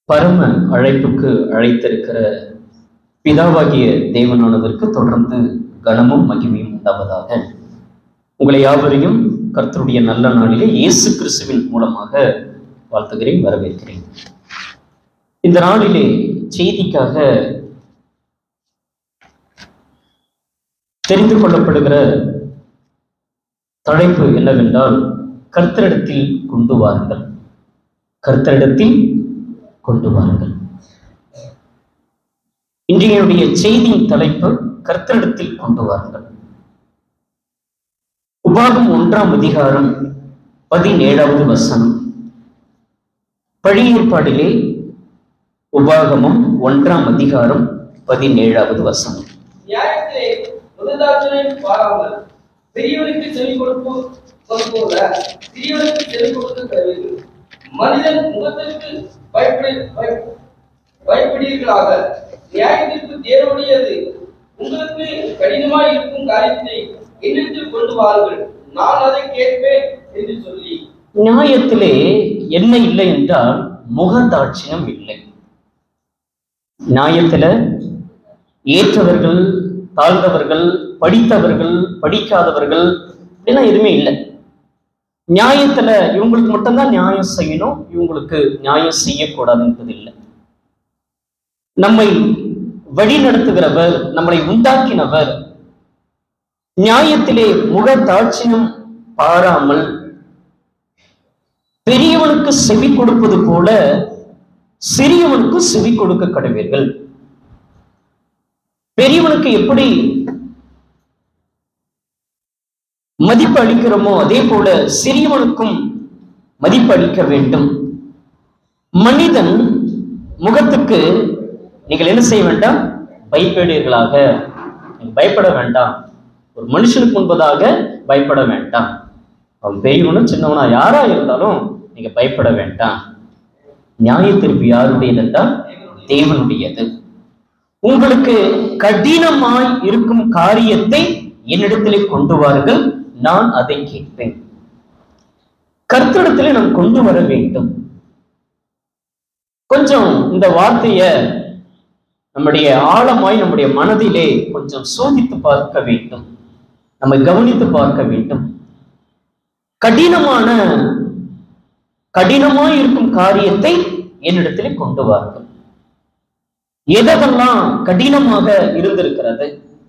பரம அழைப்புக்கு அழைத்திருக்கிற பிதாவாகிய தேவனானதற்கு தொடர்ந்து கனமும் மகிமையும் உண்டாவதாக உங்களை யாவரையும் கர்த்தருடைய நல்ல நாளிலே இயேசு கிறிஸ்துவின் மூலமாக வாழ்த்துகிறேன் வரவேற்கிறேன் இந்த நாளிலே செய்திக்காக தெரிந்து கொள்ளப்படுகிற தலைப்பு என்னவென்றால் கர்த்தரிடத்தில் கொண்டு வாருங்கள் கர்த்தரிடத்தில் கொண்டு வாருங்கள் இன்றைய செய்தியின் தலைப்பு கர்த்தரிடத்தில் கொண்டு வாருங்கள் உபாகம் ஒன்றாம் அதிகாரம் பதினேழாவது வசனம் பழைய ஏற்பாடிலே உபாகமம் ஒன்றாம் அதிகாரம் பதினேழாவது வசனம் நியாயத்திலே முதலாற்றலை பாராமல் பெரியவனுக்கு செவி கொடுப்பு கொடுப்போல சிறியவனுக்கு செவி கொடுக்க கருவிகள் மனிதன் முகத்திற்கு பயப்படி பய- பயப்படுவீர்களாக நியாயத்திற்கு தேவனுடையது உங்களுக்கு கடினமாய் இருக்கும் காரியத்தை என்னிடத்தில் கொண்டு வாருங்கள் நான் அதை கேட்பேன் என்று சொல்லி நியாயத்திலே என்ன இல்லை என்றால் முகதாட்சியம் இல்லை நியாயத்துல ஏற்றவர்கள் தாழ்ந்தவர்கள் படித்தவர்கள் படிக்காதவர்கள் அப்படிலாம் எதுவுமே இல்லை நியாயத்துல இவங்களுக்கு மட்டும்தான் நியாயம் செய்யணும் இவங்களுக்கு நியாயம் செய்யக்கூடாது என்பது இல்லை நம்மை வழி நடத்துகிறவர் நம்மளை உண்டாக்கினவர் நியாயத்திலே முகதாட்சியம் பாராமல் பெரியவனுக்கு செவி கொடுப்பது போல சிறியவனுக்கு செவி கொடுக்க கடவீர்கள் பெரியவனுக்கு எப்படி மதிப்பு அளிக்கிறோமோ அதே போல சிறியவனுக்கும் மதிப்பு அளிக்க வேண்டும் மனிதன் முகத்துக்கு நீங்கள் என்ன செய்ய வேண்டாம் பயப்படுவீர்களாக நீங்கள் பயப்பட வேண்டாம் ஒரு மனுஷனுக்கு முன்பதாக பயப்பட வேண்டாம் அவன் பெரியவனும் சின்னவனா யாரா இருந்தாலும் நீங்க பயப்பட வேண்டாம் நியாய தீர்ப்பு யாருடையது என்றால் தேவனுடையது உங்களுக்கு கடினமாய் இருக்கும் காரியத்தை என்னிடத்திலே கொண்டு வாருங்கள் நான் அதை கேட்பேன் கர்த்தரிடத்திலே நாம் கொண்டு வர வேண்டும் கொஞ்சம் இந்த வார்த்தைய நம்முடைய ஆழமாய் நம்முடைய மனதிலே கொஞ்சம் சோதித்து பார்க்க வேண்டும் நம்மை கவனித்து பார்க்க வேண்டும் கடினமான கடினமாய் இருக்கும் காரியத்தை என்னிடத்திலே கொண்டு வாருங்கள் எதெல்லாம் கடினமாக இருந்திருக்கிறது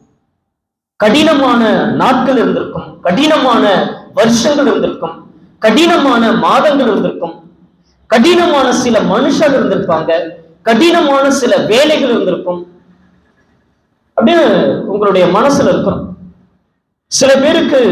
கடினமான நாட்கள் இருந்திருக்கும் கடினமான வருஷங்கள் இருந்திருக்கும் கடினமான மாதங்கள் இருந்திருக்கும் கடினமான சில மனுஷர்கள் இருந்திருப்பாங்க கடினமான சில வேலைகள் இருந்திருக்கும் அப்படின்னு உங்களுடைய மனசுல இருக்கும் சில பேருக்கு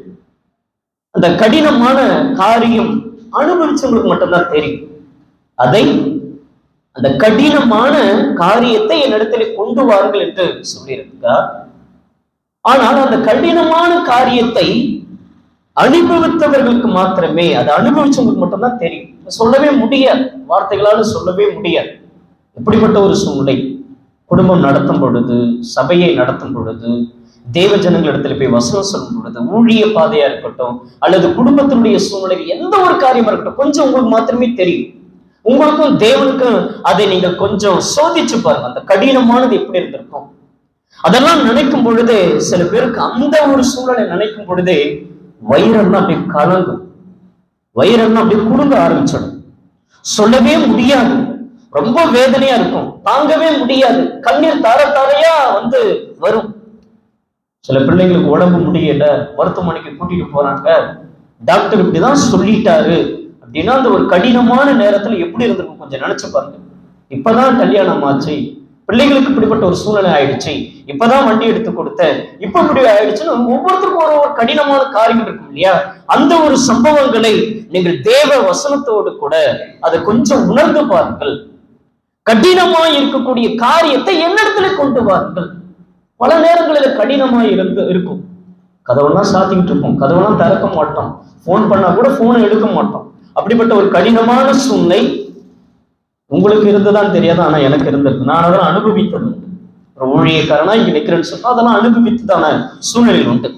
அந்த கடினமான காரியம் அனுபவிச்சவங்களுக்கு மட்டும்தான் தெரியும் அதை அந்த கடினமான காரியத்தை என்னிடத்தில் கொண்டு வாருங்கள் என்று சொல்லியிருக்கிறார் ஆனால் அந்த கடினமான காரியத்தை அனுபவித்தவர்களுக்கு மாத்திரமே அதை அனுபவிச்சவங்களுக்கு மட்டும்தான் தெரியும் சொல்லவே முடியாது வார்த்தைகளால சொல்லவே முடியாது எப்படிப்பட்ட ஒரு சூழ்நிலை குடும்பம் நடத்தும் பொழுது சபையை நடத்தும் பொழுது தேவ ஜனங்களிடத்துல போய் வசனம் சொல்லும் பொழுது ஊழிய பாதையா இருக்கட்டும் அல்லது குடும்பத்தினுடைய சூழ்நிலை எந்த ஒரு காரியமா இருக்கட்டும் கொஞ்சம் உங்களுக்கு மாத்திரமே தெரியும் உங்களுக்கும் தேவனுக்கும் அதை நீங்க கொஞ்சம் சோதிச்சு பாருங்க அந்த கடினமானது எப்படி இருந்திருக்கும் அதெல்லாம் நினைக்கும் பொழுதே சில பேருக்கு அந்த ஒரு சூழலை நினைக்கும் பொழுதே வயிறெல்லாம் அப்படியே கலங்கும் வயிறெல்லாம் அப்படியே குடுங்க ஆரம்பிச்சிடும் சொல்லவே முடியாது ரொம்ப வேதனையா இருக்கும் தாங்கவே முடியாது கண்ணீர் தார தாரையா வந்து வரும் சில பிள்ளைங்களுக்கு உடம்பு முடியல மருத்துவமனைக்கு கூட்டிட்டு போறாங்க டாக்டர் இப்படிதான் சொல்லிட்டாரு அப்படின்னா அந்த ஒரு கடினமான நேரத்துல எப்படி இருந்திருக்கும் கொஞ்சம் நினைச்சு பாருங்க இப்பதான் கல்யாணம் ஆச்சு பிள்ளைகளுக்கு இப்படிப்பட்ட ஒரு சூழ்நிலை ஆயிடுச்சு இப்பதான் வண்டி எடுத்து கொடுத்தேன் இப்ப இப்படி ஆயிடுச்சுன்னு ஒவ்வொருத்தருக்கும் ஒரு ஒரு கடினமான காரியம் இருக்கும் இல்லையா அந்த ஒரு சம்பவங்களை நீங்கள் தேவ வசனத்தோடு கூட அதை கொஞ்சம் உணர்ந்து பாருங்கள் கடினமாய் இருக்கக்கூடிய காரியத்தை என்னிடத்துல கொண்டு வாருங்கள் பல நேரங்களில் கடினமாய் இருந்து இருக்கும் கதவெல்லாம் சாத்திக்கிட்டு இருப்போம் கதவெல்லாம் திறக்க மாட்டோம் ஃபோன் பண்ணா கூட போனை எடுக்க மாட்டோம் அப்படிப்பட்ட ஒரு கடினமான சூழ்நிலை உங்களுக்கு இருந்ததான் தெரியாது ஆனா எனக்கு இருந்திருக்கு நான் அதெல்லாம் அனுபவித்தது உண்டு ஒரு ஊழியக்காரனா இங்க நிக்கிறேன்னு சொன்னா அதெல்லாம் அனுபவித்ததான சூழ்நிலை உண்டு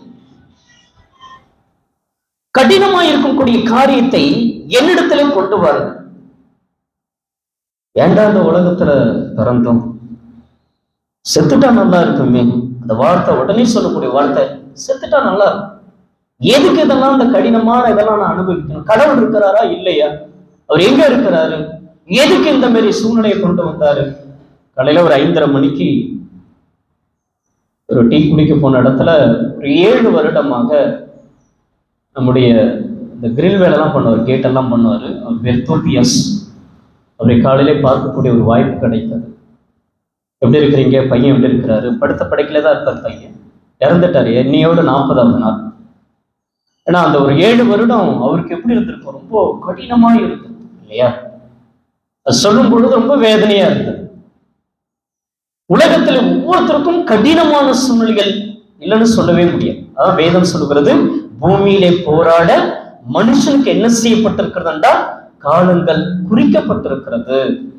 கடினமா இருக்கக்கூடிய காரியத்தை என்னிடத்திலே கொண்டு வாருங்கள் ஏன்டா இந்த உலகத்துல பிறந்தோம் செத்துட்டா நல்லா இருக்குமே அந்த வார்த்தை உடனே சொல்லக்கூடிய வார்த்தை செத்துட்டா நல்லா இருக்கும் எதுக்கு இதெல்லாம் இந்த கடினமான இதெல்லாம் நான் அனுபவிக்கணும் கடவுள் இருக்கிறாரா இல்லையா அவர் எங்க இருக்கிறாரு எதுக்கு இந்த மாதிரி சூழ்நிலையை கொண்டு வந்தாரு காலையில ஒரு ஐந்தரை மணிக்கு ஒரு டீ குடிக்க போன இடத்துல ஒரு ஏழு வருடமாக நம்முடைய இந்த கிரில் வேலைலாம் பண்ணுவார் கேட்டெல்லாம் பண்ணுவார் அவர் பேர் தோபியஸ் அவரை காலையிலே பார்க்கக்கூடிய ஒரு வாய்ப்பு கிடைத்தது எப்படி இருக்கிறீங்க பையன் எப்படி இருக்கிறாரு படுத்த படைக்கில தான் இருக்கார் பையன் இறந்துட்டாரு என்னையோட நாற்பதாவது நாள் ஏன்னா அந்த ஒரு ஏழு வருடம் அவருக்கு எப்படி இருந்திருக்கும் ரொம்ப கடினமா இருந்தது இல்லையா அது சொல்லும் பொழுது ரொம்ப வேதனையா இருந்தது உலகத்துல ஒவ்வொருத்தருக்கும் கடினமான சூழ்நிலைகள் இல்லைன்னு சொல்லவே முடியாது அதான் வேதம் சொல்லுகிறது பூமியிலே போராட மனுஷனுக்கு என்ன செய்யப்பட்டிருக்கிறது என்றால் காலங்கள் குறிக்கப்பட்டிருக்கிறது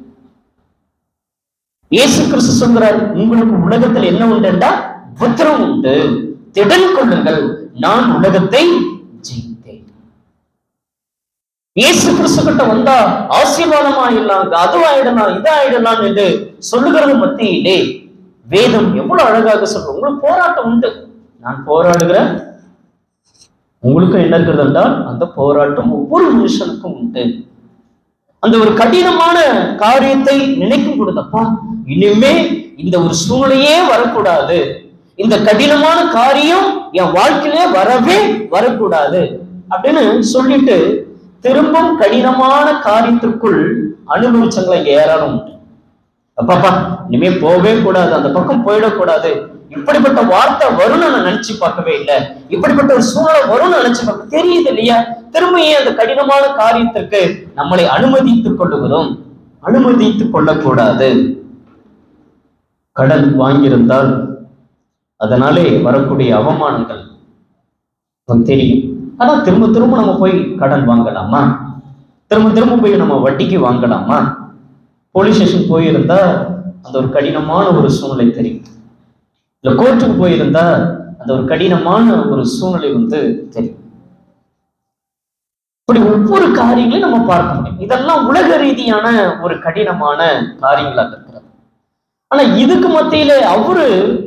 இயேசு கிறிஸ்து சொல்கிறார் உங்களுக்கு உலகத்தில் என்ன உண்டு என்றால் உபத்திரம் உண்டு திடன் கொள்ளுங்கள் நான் உலகத்தை ஜெயித்தேன் இயேசு கிறிஸ்து கிட்ட வந்தா ஆசீர்வாதமா இல்லாங்க அதுவாயிடலாம் இதாயிடலாம் என்று சொல்லுகிறது மத்தியிலே வேதம் எவ்வளவு அழகாக சொல்ற உங்களுக்கு போராட்டம் உண்டு நான் போராடுகிறேன் உங்களுக்கும் என்ன இருக்கிறது என்றால் அந்த போராட்டம் ஒவ்வொரு மனுஷனுக்கும் உண்டு அந்த ஒரு கடினமான காரியத்தை நினைக்கும் பொழுதப்பா இனிமே இந்த ஒரு சூழ்நிலையே வரக்கூடாது இந்த கடினமான காரியம் என் வாழ்க்கையிலே வரவே வரக்கூடாது அப்படின்னு சொல்லிட்டு திரும்பவும் கடினமான காரியத்திற்குள் அனுபவிச்சவங்களை இங்க ஏராளம் உண்டு அப்பாப்பா இனிமே போகவே கூடாது அந்த பக்கம் போயிடக்கூடாது இப்படிப்பட்ட வார்த்தை வரும்னு நான் நினைச்சு பார்க்கவே இல்லை இப்படிப்பட்ட ஒரு சூழ்நிலை வரும்னு நினைச்சு பார்க்க தெரியுது இல்லையா திரும்ப ஏன் அந்த கடினமான காரியத்திற்கு நம்மளை அனுமதித்துக் கொள்ளுகிறோம் அனுமதித்துக் கொள்ளக்கூடாது கடன் வாங்கியிருந்தால் அதனாலே வரக்கூடிய அவமானங்கள் நமக்கு தெரியும் ஆனா திரும்ப திரும்ப நம்ம போய் கடன் வாங்கலாமா திரும்ப திரும்ப போய் நம்ம வட்டிக்கு வாங்கலாமா போலீஸ் ஸ்டேஷன் போயிருந்தா அந்த ஒரு கடினமான ஒரு சூழ்நிலை தெரியும் இல்ல கோர்ட்டுக்கு போயிருந்தா அந்த ஒரு கடினமான ஒரு சூழ்நிலை வந்து தெரியும் இப்படி ஒவ்வொரு காரியங்களையும் நம்ம பார்க்க முடியும் இதெல்லாம் உலக ரீதியான ஒரு கடினமான காரியங்களாக இருக்கிறது ஆனா இதுக்கு மத்தியில அவரு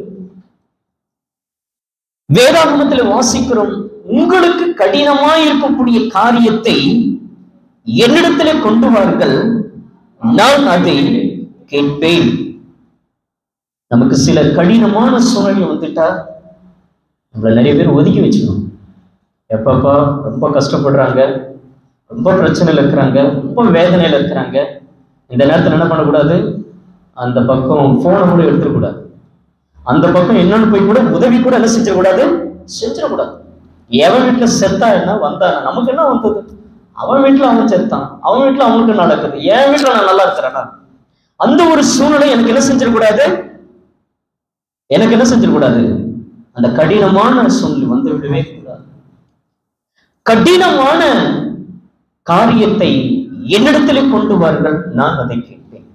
வேதாகமத்தில் வாசிக்கிறோம் உங்களுக்கு கடினமாய் இருக்கக்கூடிய காரியத்தை என்னிடத்திலே கொண்டு வாருங்கள் நான் அதை கேட்பேன் நமக்கு சில கடினமான சூழ்நிலை வந்துட்டா நம்மள நிறைய பேர் ஒதுக்கி வச்சுக்கணும் எப்பப்பா ரொம்ப கஷ்டப்படுறாங்க ரொம்ப பிரச்சனையில் இருக்கிறாங்க ரொம்ப வேதனையில் இருக்கிறாங்க இந்த நேரத்தில் என்ன பண்ணக்கூடாது அந்த பக்கம் ஃபோனை கூட எடுத்துடக்கூடாது அந்த பக்கம் என்னன்னு போய் கூட உதவி கூட என்ன செஞ்சிடக்கூடாது செஞ்சிடக்கூடாது எவன் வீட்டுல செத்தா என்ன வந்தா என்ன? நமக்கு என்ன வந்தது அவன் வீட்டுல அவன் செத்தான் அவன் வீட்டுல அவனுக்கு நடக்குது என் வீட்டுல நான் நல்லா இருக்கிறேனா அந்த ஒரு சூழ்நிலை எனக்கு என்ன செஞ்சிடக்கூடாது எனக்கு என்ன செஞ்சிடக்கூடாது அந்த கடினமான சூழ்நிலை வந்து விடவே கூடாது கடினமான காரியத்தை என்னிடத்திலே கொண்டு வாருங்கள் நான் அதை கேட்பேன்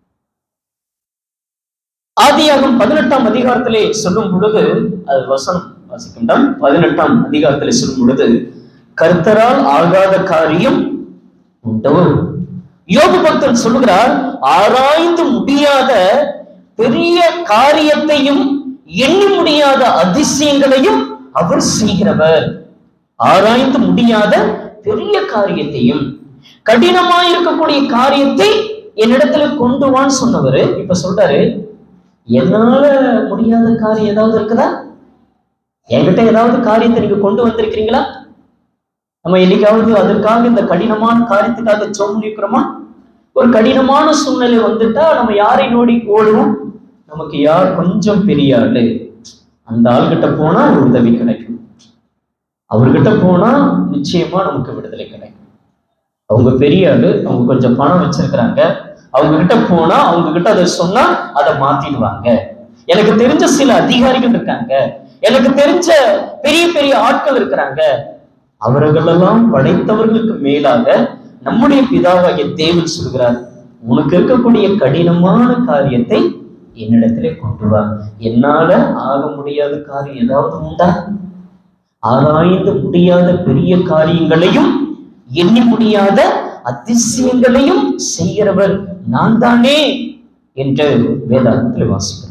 ஆதியாகம் பதினெட்டாம் அதிகாரத்திலே சொல்லும் பொழுது அது வசனம் வாசிக்கின்றான் பதினெட்டாம் அதிகாரத்திலே சொல்லும் பொழுது கர்த்தரால் ஆகாத காரியம் உண்டோ யோபு பக்தன் சொல்லுகிறார் ஆராய்ந்து முடியாத பெரிய காரியத்தையும் எண்ணி முடியாத அதிசயங்களையும் அவர் செய்கிறவர் ஆராய்ந்து முடியாத பெரிய காரியத்தையும் கடினமாய் இருக்கக்கூடிய காரியத்தை என்னிடத்துல கொண்டு வான்னு சொன்னவர் இப்ப சொல்றாரு என்னால முடியாத காரியம் ஏதாவது இருக்குதா என்கிட்ட ஏதாவது காரியத்தை நீங்க கொண்டு வந்திருக்கிறீங்களா நம்ம என்னைக்காவது அதற்காக இந்த கடினமான காரியத்துக்காக சோம்பிக்கிறோமா ஒரு கடினமான சூழ்நிலை வந்துட்டா நம்ம யாரை நோடி ஓடுவோம் நமக்கு யார் கொஞ்சம் பெரிய ஆளு அந்த ஆள்கிட்ட போனா ஒரு உதவி கிடைக்கும் அவர்கிட்ட போனா நிச்சயமா நமக்கு விடுதலை கிடைக்கும் அவங்க பெரிய ஆளு அவங்க கொஞ்சம் பணம் வச்சிருக்கிறாங்க அவங்க கிட்ட போனா அவங்க கிட்ட அதை சொன்னா அதை மாத்திடுவாங்க எனக்கு தெரிஞ்ச சில அதிகாரிகள் இருக்காங்க எனக்கு தெரிஞ்ச பெரிய பெரிய ஆட்கள் இருக்கிறாங்க அவர்களெல்லாம் படைத்தவர்களுக்கு மேலாக நம்முடைய பிதாவாகிய தேவன் சொல்கிறார் உனக்கு இருக்கக்கூடிய கடினமான காரியத்தை என்னிடத்திலே கொண்டு வா என்னால ஆக முடியாத காரியம் ஏதாவது உண்டா ஆராய்ந்து முடியாத பெரிய காரியங்களையும் எண்ணி முடியாத அதிசயங்களையும் செய்கிறவர் நான் தானே என்று வேதாகத்தில் வாசிக்கிறோம்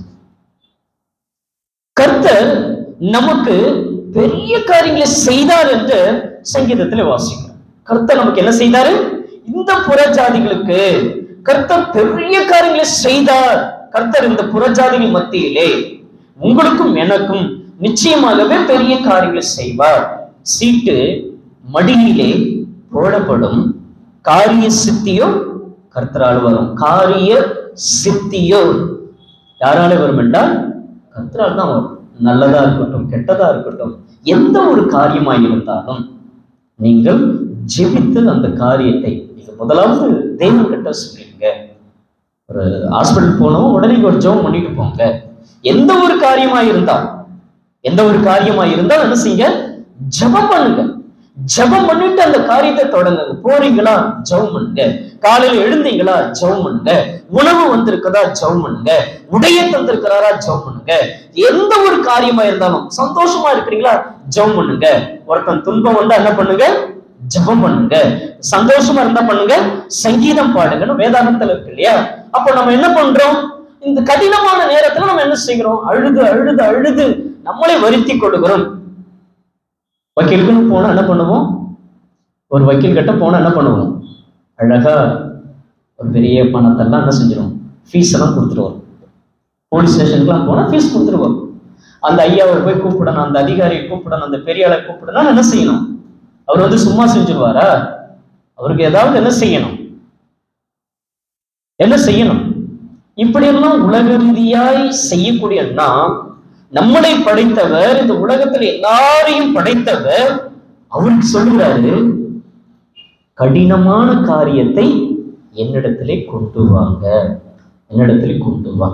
கர்த்தர் நமக்கு பெரிய காரியங்களை செய்தார் என்று சங்கீதத்தில் வாசிக்கிறோம் கர்த்தர் நமக்கு என்ன செய்தாரு இந்த புறஜாதிகளுக்கு கர்த்தர் பெரிய காரியங்களை செய்தார் கர்த்தர் இந்த புறஜாதிகள் மத்தியிலே உங்களுக்கும் எனக்கும் நிச்சயமாகவே பெரிய காரியங்களை செய்வார் சீட்டு மடியிலே போடப்படும் காரிய சித்தியோ கர்த்தரால் வரும் காரிய சித்தியோ யாரால வரும் என்றால் கர்த்தரால் தான் வரும் நல்லதா இருக்கட்டும் கெட்டதா இருக்கட்டும் எந்த ஒரு காரியமாய் இருந்தாலும் நீங்கள் ஜெபித்து அந்த காரியத்தை நீங்க முதலாவது தெய்வம் கிட்ட சொல்லிடுங்க ஒரு ஹாஸ்பிட்டல் போனோம் உடனே ஒரு ஜெபம் பண்ணிட்டு போங்க எந்த ஒரு காரியமா இருந்தா எந்த ஒரு காரியமா இருந்தால் என்ன செய்யுங்க ஜெபம் பண்ணுங்க ஜெபம் பண்ணிட்டு அந்த காரியத்தை தொடங்குங்க போறீங்களா ஜெபம் பண்ணுங்க காலையில எழுந்தீங்களா ஜெபம் பண்ணுங்க உணவு வந்திருக்கதா ஜெபம் பண்ணுங்க உடைய தந்திருக்கிறாரா ஜெபம் பண்ணுங்க எந்த ஒரு காரியமா இருந்தாலும் சந்தோஷமா இருக்கிறீங்களா ஜெபம் பண்ணுங்க ஒருத்தன் துன்பம் வந்தா என்ன பண்ணுங்க ஜெபம் பண்ணுங்க சந்தோஷமா இருந்தா பண்ணுங்க சங்கீதம் பாடுங்கன்னு வேதாந்தத்துல இருக்கு இல்லையா அப்ப நம்ம என்ன பண்றோம் இந்த கடினமான நேரத்துல நம்ம என்ன செய்கிறோம் அழுது அழுது அழுது நம்மளே வருத்தி கொள்ளுகிறோம் வக்கீலுக்குன்னு போனா என்ன பண்ணுவோம் ஒரு வக்கீல் கிட்ட போனா என்ன பண்ணுவோம் அழகா ஒரு பெரிய பணத்தெல்லாம் என்ன செஞ்சிடும் ஃபீஸ் எல்லாம் கொடுத்துருவோம் போலீஸ் ஸ்டேஷனுக்குலாம் போனா ஃபீஸ் கொடுத்துருவோம் அந்த ஐயாவை போய் கூப்பிடணும் அந்த அதிகாரியை கூப்பிடணும் அந்த பெரிய ஆளை கூப்பிடணும் என்ன செய்யணும் அவர் வந்து சும்மா செஞ்சிருவாரா அவருக்கு ஏதாவது என்ன செய்யணும் என்ன செய்யணும் இப்படியெல்லாம் உலக ரீதியாய் செய்யக்கூடிய நாம் நம்மளை படைத்தவர் இந்த உலகத்தில் எல்லாரையும் படைத்தவர் அவருக்கு சொல்லுகிறாரு கடினமான காரியத்தை என்னிடத்திலே கொண்டு வாங்க என்னிடத்திலே கொண்டு வா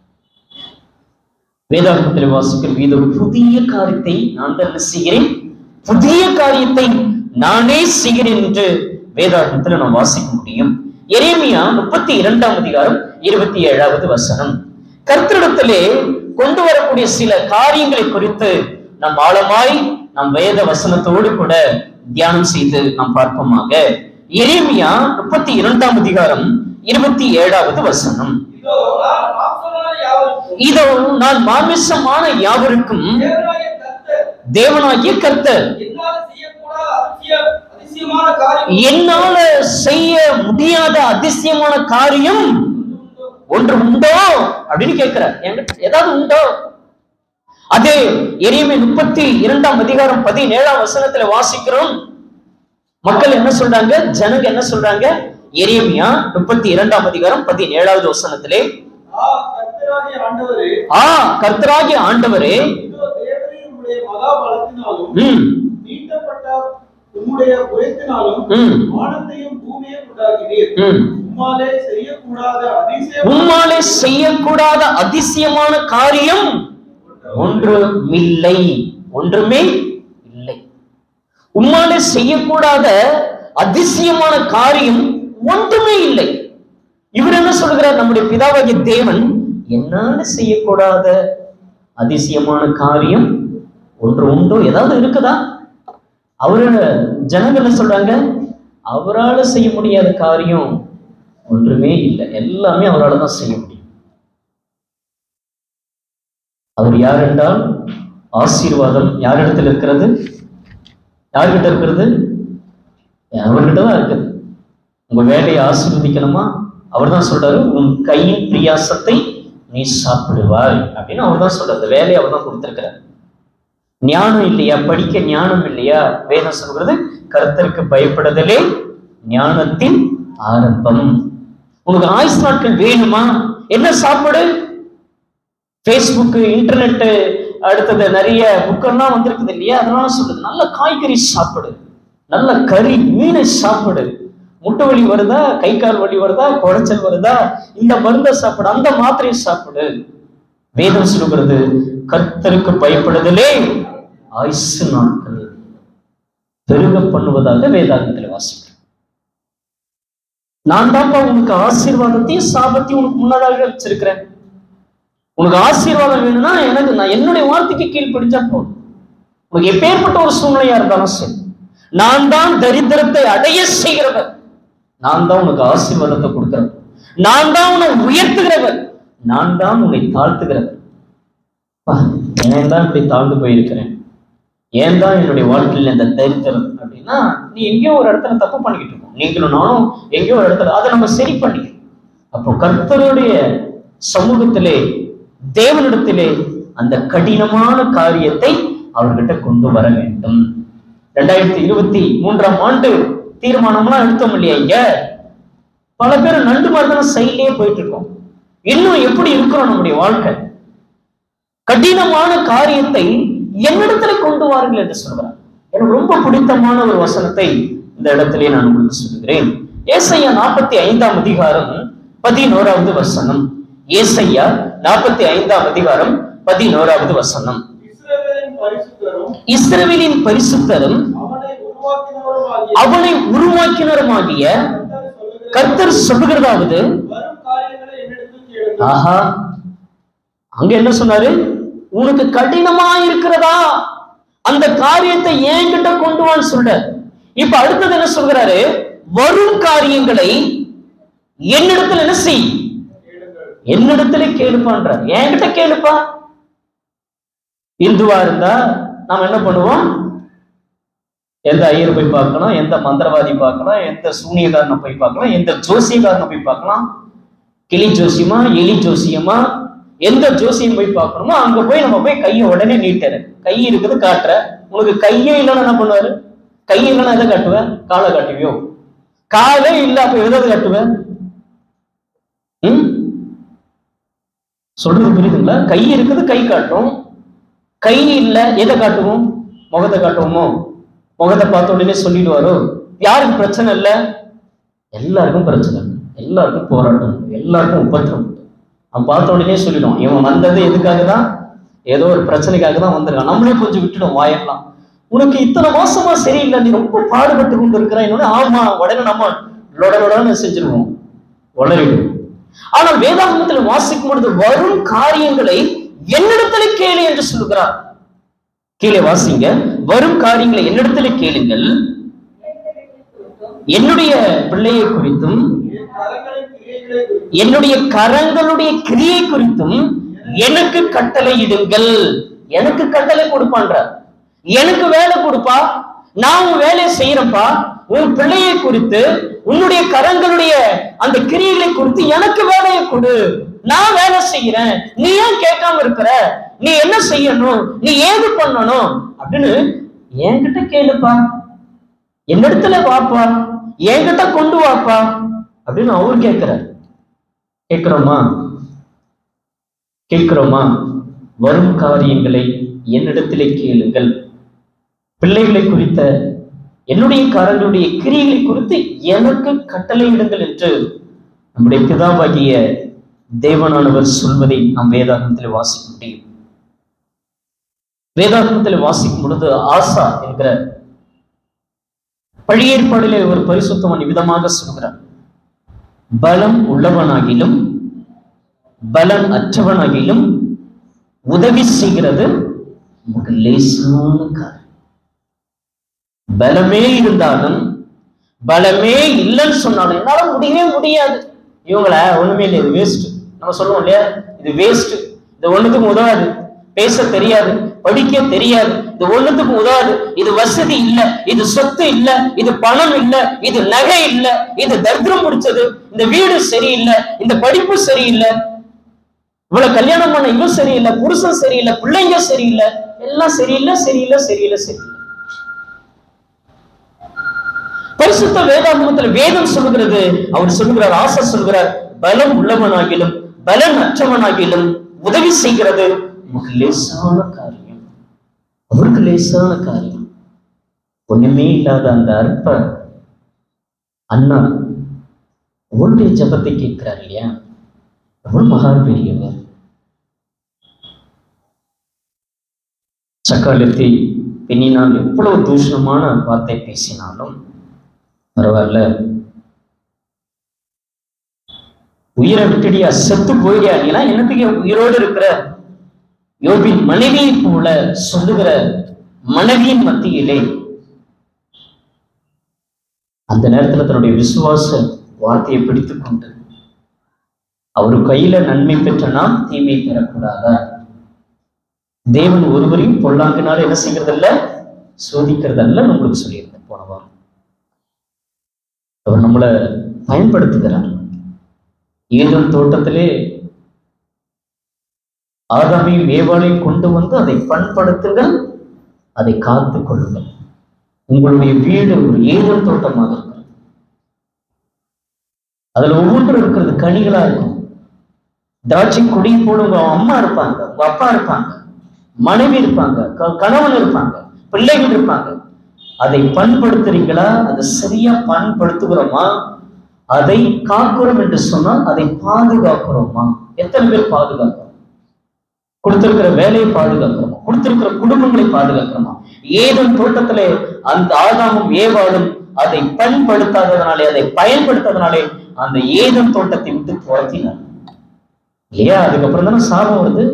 வேதாகமத்தில் வாசிக்கிற இது ஒரு புதிய காரியத்தை நான் தான் என்ன செய்கிறேன் புதிய காரியத்தை நானே செய்கிறேன் என்று வேதாகமத்தில் நாம் வாசிக்க முடியும் எரேமியா முப்பத்தி இரண்டாம் அதிகாரம் இருபத்தி ஏழாவது வசனம் கர்த்தரிடத்திலே கொண்டு வரக்கூடிய சில காரியங்களை குறித்து நாம் ஆழமாய் நம் வேத வசனத்தோடு கூட தியானம் செய்து நாம் பார்ப்போமாக எரேமியா முப்பத்தி இரண்டாம் அதிகாரம் இருபத்தி ஏழாவது வசனம் இதோ நான் மாம்சமான யாவருக்கும் இதோ நான் மாமிசமான யாவருக்கும் தேவனாகிய கர்த்தர் தேவனாகிய கர்த்தர் என்னால் செய்யக்கூடாத அதிசய அதிசயமான காரியம் என்னால செய்ய முடியாத அதிசயமான காரியம் ஒன்று உண்டோ அப்படின்னு கேட்கிறார் என்கிட்ட ஏதாவது உண்டோ அதே எரியமே முப்பத்தி இரண்டாம் அதிகாரம் பதினேழாம் வசனத்துல வாசிக்கிறோம் மக்கள் என்ன சொல்றாங்க ஜனங்க என்ன சொல்றாங்க எரேமியா முப்பத்தி இரண்டாம் அதிகாரம் பதினேழாவது வசனத்திலே ஆ கர்த்தராகிய ஆண்டவரே ஆ கர்த்தராகிய ஆண்டவரே இதோ தேவரே உம்முடைய மகா பலத்தினாலும் ம் நீட்டப்பட்ட உம்முடைய புயத்தினாலும் ம் வானத்தையும் பூமியையும் உண்டாக்கினீர் ம் உம்மாலே செய்யக்கூடாத அதிசயம் உம்மாலே செய்யக்கூடாத அதிசயமான காரியம் ஒன்றுமில்லை ஒன்றுமே இல்லை உம்மாலே செய்யக்கூடாத அதிசயமான காரியம் ஒன்றுமே இல்லை இவர் என்ன சொல்கிறார் நம்முடைய பிதாவாகிய தேவன் என்னால செய்யக்கூடாத அதிசயமான காரியம் ஒன்று உண்டோ ஏதாவது இருக்குதா அவரு ஜனங்க என்ன சொல்றாங்க அவரால செய்ய முடியாத காரியம் ஒன்றுமே இல்லை எல்லாமே அவரால தான் செய்ய முடியும் அவர் யார் என்றால் ஆசீர்வாதம் யாரிடத்தில் இருக்கிறது யார்கிட்ட இருக்கிறது அவர்கிட்ட தான் இருக்குது உங்க வேலையை ஆசீர்வதிக்கணுமா அவர் தான் சொல்றாரு உன் கையின் பிரியாசத்தை நீ சாப்பிடுவாய் அப்படின்னு அவர் தான் சொல்றாரு இந்த வேலையை அவர் தான் கொடுத்திருக்கிறார் ஞானம் இல்லையா படிக்க ஞானம் இல்லையா வேதம் சொல்கிறது கர்த்தருக்கு பயப்படுதலே ஞானத்தின் ஆரம்பம் உனக்கு ஆயுசு நாட்கள் வேணுமா என்ன சாப்பிடு ஃபேஸ்புக்கு இன்டர்நெட்டு அடுத்தது நிறைய புக்கெல்லாம் வந்திருக்குது இல்லையா அதனால சொல்லுது நல்ல காய்கறி சாப்பிடு நல்ல கறி மீனை சாப்பிடு முட்டு வலி வருதா கை கால் வலி வருதா குடைச்சல் வருதா இந்த மருந்தை சாப்பிடு அந்த மாத்திரையை சாப்பிடு வேதம் சொல்லுகிறது கர்த்தருக்கு பயப்படுதலே ஆயுசு நாட்கள் பெருக பண்ணுவதாக வேதாகத்தில் வாசிக்கிறேன் நான் தான்ப்பா உனக்கு ஆசீர்வாதத்தையும் சாபத்தையும் உனக்கு முன்னதாக வச்சிருக்கிறேன் உனக்கு ஆசீர்வாதம் வேணும்னா எனக்கு நான் என்னுடைய வார்த்தைக்கு கீழ்ப்படிஞ்சா போதும் உனக்கு எப்பேற்பட்ட ஒரு சூழ்நிலையா இருந்தாலும் சரி நான் தான் தரித்திரத்தை அடைய செய்கிறவர் நான் தான் உனக்கு ஆசீர்வாதத்தை கொடுக்கிறேன் நான் தான் உன்னை உயர்த்துகிறவர் நான் தான் உன்னை தாழ்த்துகிறவர் அப்பா, ஏன் தான் இப்படி தாழ்ந்து போயிருக்கிறேன் ஏன் தான் என்னுடைய வாழ்க்கையில் இந்த தரித்திரம் அப்படின்னா நீ எங்கேயோ ஒரு இடத்துல தப்பு பண்ணிக்கிட்டு இருக்கோம் நீங்களும் நானும் எங்கேயோ ஒரு இடத்துல அதை நம்ம சரி பண்ணிக்கணும் அப்போ கர்த்தருடைய சமூகத்திலே தேவனிடத்திலே அந்த கடினமான காரியத்தை அவர்கிட்ட கொண்டு வர வேண்டும் ரெண்டாயிரத்தி இருபத்தி மூன்றாம் ஆண்டு தீர்மானம்லாம் எடுத்தோம் இல்லையா இங்க பல பேர் நண்டு மாதிரி தானே சைட்லயே போயிட்டு இருக்கோம் இன்னும் எப்படி இருக்கிறோம் நம்முடைய வாழ்க்கை கடினமான காரியத்தை என்னிடத்துல கொண்டு வாருங்கள் என்று சொல்கிறார் எனக்கு ரொம்ப பிடித்தமான ஒரு வசனத்தை இந்த இடத்திலே நான் உங்களுக்கு சொல்கிறேன் ஏசையா நாற்பத்தி ஐந்தாம் அதிகாரம் பதினோராவது வசனம் ஏசையா நாற்பத்தி ஐந்தாம் அதிகாரம் பதினோராவது வசனம் இஸ்ரவேலின் பரிசுத்தரும் இஸ்ரவேலின் பரிசுத்தரும் அவனை உருவாக்கினவருமாகிய அவனை உருவாக்கினருமாகிய கர்த்தர் சொல்லுகிற கர்த்தர் சொல்லுகிறதாவது வரும் காரியங்களை என்னிடத்தில் கேளுங்கள் ஆஹா அங்க என்ன சொன்னாரு உனக்கு கடினமா இருக்கிறதா அந்த காரியத்தை என்கிட்ட கொண்டு வான்னு சொல்ற இப்ப அடுத்தது என்ன சொல்கிறாரு வரும் காரியங்களை என்னிடத்துல என்ன செய் கேளுங்கள் என்னிடத்துல கேளுப்பான்றார் என்கிட்ட கேளுப்பா இந்துவா இருந்தா நாம என்ன பண்ணுவோம் எந்த ஐயர் போய் பார்க்கலாம் எந்த மந்திரவாதி பார்க்கலாம் எந்த சூனியக்காரனை போய் பார்க்கலாம் எந்த ஜோசியக்காரனை போய் பார்க்கலாம் கிளி ஜோசியமா எலி ஜோசியமா எந்த ஜோசியம் போய் பார்க்கணுமோ அங்க போய் நம்ம போய் கையை உடனே நீட்டுற கை இருக்குது காட்டுற உனக்கு கையே இல்லைன்னா என்ன பண்ணுவாரு கை இல்லைன்னா எதை காட்டுவ காலை காட்டுவியோ காலே இல்ல அப்ப எதாவது காட்டுவ ம் சொல்றது புரியுதுங்களா கை இருக்குது கை காட்டும் கை இல்ல எதை காட்டுவோம் முகத்தை காட்டுவோமோ முகத்தை பார்த்த உடனே சொல்லிடுவாரோ யாருக்கு பிரச்சனை இல்ல எல்லாருக்கும் பிரச்சனை எல்லாருக்கும் போராட்டம் எல்லாருக்கும் உபத்திரம் அவன் பார்த்த உடனே சொல்லிடுவான் இவன் வந்தது எதுக்காக தான் ஏதோ ஒரு பிரச்சனைக்காக தான் வந்திருக்கான் நம்மளே கொஞ்சம் விட்டுடும் வாயெல்லாம் உனக்கு இத்தனை மாசமா சரியில்லை நீ ரொம்ப பாடுபட்டு கொண்டு இருக்கிறாய் என்னோட ஆமா உடனே நம்ம லொடலொடன்னு செஞ்சிருவோம் வளரிடும் ஆனால் வேதாகமத்தில் வாசிக்கும் பொழுது வரும் காரியங்களை என்னிடத்துல கேளு என்று சொல்லுகிறார் கீழே வாசிங்க வரும் காரியங்களை என்னிடத்துல கேளுங்கள் என்னுடைய பிள்ளையை குறித்தும் என் கரங்களின் கிரியைகளை குறித்து என்னுடைய கரங்களுடைய கிரியை குறித்தும் எனக்கு கட்டளை இடுங்கள் எனக்கு கட்டளை கொடுப்பான்ற எனக்கு வேலை கொடுப்பா நான் உன் வேலையை செய்யறேன்ப்பா உன் பிள்ளையை குறித்து உன்னுடைய கரங்களுடைய அந்த கிரியைகளை குறித்து எனக்கு வேலையை கொடு நான் வேலை செய்யறேன் நீ ஏன் கேட்காம இருக்கிற நீ என்ன செய்யணும் நீ ஏது பண்ணணும் அப்படின்னு என்கிட்ட கேளுப்பா என்னிடத்துல வாப்பா என்கிட்ட கொண்டு வாப்பா அப்படின்னு அவர் கேட்கிறார் கேட்கிறோமா கேட்கிறோமா வரும் காரியங்களை என்னிடத்திலே கேளுங்கள் பிள்ளைகளை குறித்த என்னுடைய காரங்களுடைய கிரியைகளை குறித்து எனக்கு கட்டளையிடுங்கள் என்று நம்முடைய பிதாவாகிய தேவனானவர் சொல்வதை நாம் வேதாகமத்தில் வாசிக்க முடியும் வேதாகமத்தில் வாசிக்கும் பொழுது ஆசா என்கிற பழைய ஏற்பாடிலே ஒரு பரிசுத்தவன் விதமாக சொல்கிறார் பலம் உள்ளவனாகிலும் பலன் அற்றவனாகிலும் உதவி செய்கிறது நமக்கு லேசான காரியம் பலமே இருந்தாலும் பலமே இல்லைன்னு சொன்னாலும் என்னால முடியவே முடியாது இவங்கள ஒண்ணுமே இல்லை இது வேஸ்ட் நம்ம சொல்லுவோம் இல்லையா இது வேஸ்ட் இது ஒண்ணுத்துக்கும் உதவாது பேச தெரியாது படிக்க தெரியாது இது ஒண்ணுத்துக்கும் உதவாது இது வசதி இல்ல இது சொத்து இல்ல இது பணம் இல்ல இது நகை இல்ல இது தரித்திரம் பிடிச்சது இந்த வீடு சரியில்லை இந்த படிப்பு சரியில்லை இவ்வளவு கல்யாணம் பண்ண இவன் சரியில்லை புருஷன் சரியில்லை பிள்ளைங்க சரியில்லை எல்லாம் சரியில்லை சரியில்லை சரியில்லை சரியில்லை பரிசுத்த வேதாகமத்துல வேதம் சொல்லுகிறது அவர் சொல்லுகிறார் ஆசை சொல்கிறார் பலம் உள்ளவனாகிலும் பலன் அற்றவனாகிலும் உதவி செய்கிறது நமக்கு லேசான காரியம் அவருக்கு லேசான காரியம் ஒண்ணுமே இல்லாத அந்த அற்ப அண்ணா அவருடைய ஜபத்தை கேட்கிறார் இல்லையா எவ்வளவு மகா பெரியவர் சக்காலத்தை பெண்ணினால் எவ்வளவு தூஷணமான வார்த்தை பேசினாலும் பரவாயில்ல உயிரை விட்டுடியா செத்து போயிடியா நீனா என்னத்துக்கு உயிரோடு இருக்கிற யோபின் மனைவியை போல சொல்லுகிற மனைவியின் மத்தியிலே அந்த நேரத்துல தன்னுடைய விசுவாச வார்த்தையை பிடித்துக் கொண்டு அவர் கையில நன்மை பெற்ற நாம் தீமை பெறக்கூடாதா தேவன் ஒருவரையும் பொல்லாங்கினால என்ன செய்யறதல்ல சோதிக்கிறதல்ல உங்களுக்கு சொல்லியிருந்தேன் போன வாரம் அவர் நம்மளை பயன்படுத்துகிறார் ஏதன் தோட்டத்திலே ஆதாமையும் ஏவாளையும் கொண்டு வந்து அதை பண்படுத்துங்கள் அதை காத்து கொள்ளுங்கள் உங்களுடைய வீடு ஒரு ஏதன் தோட்டமாக இருக்கிறது அதுல ஒவ்வொன்றும் இருக்கிறது கனிகளா இருக்கும் திராட்சை கொடி போல உங்க அம்மா இருப்பாங்க உங்க அப்பா இருப்பாங்க மனைவி இருப்பாங்க க- கணவன் இருப்பாங்க பிள்ளைகள் இருப்பாங்க அதை பண்படுத்துறீங்களா அதை சரியா பண்படுத்துகிறோமா அதை காக்கிறோம் என்று சொன்னால் அதை பாதுகாக்கிறோமா எத்தனை பேர் பாதுகாக்கிறோம் கொடுத்திருக்கிற வேலையை பாதுகாக்கிறோமா கொடுத்திருக்கிற குடும்பங்களை பாதுகாக்கிறோமா ஏதும் தோட்டத்திலே அந்த ஆதாமும் ஏவாளும் அதை பண்படுத்தாததனாலே அதை பயன்படுத்தாதனாலே அந்த ஏதம் தோட்டத்தை விட்டு துரத்தினார் இல்லையா அதுக்கப்புறம் தானே சாபம் வருது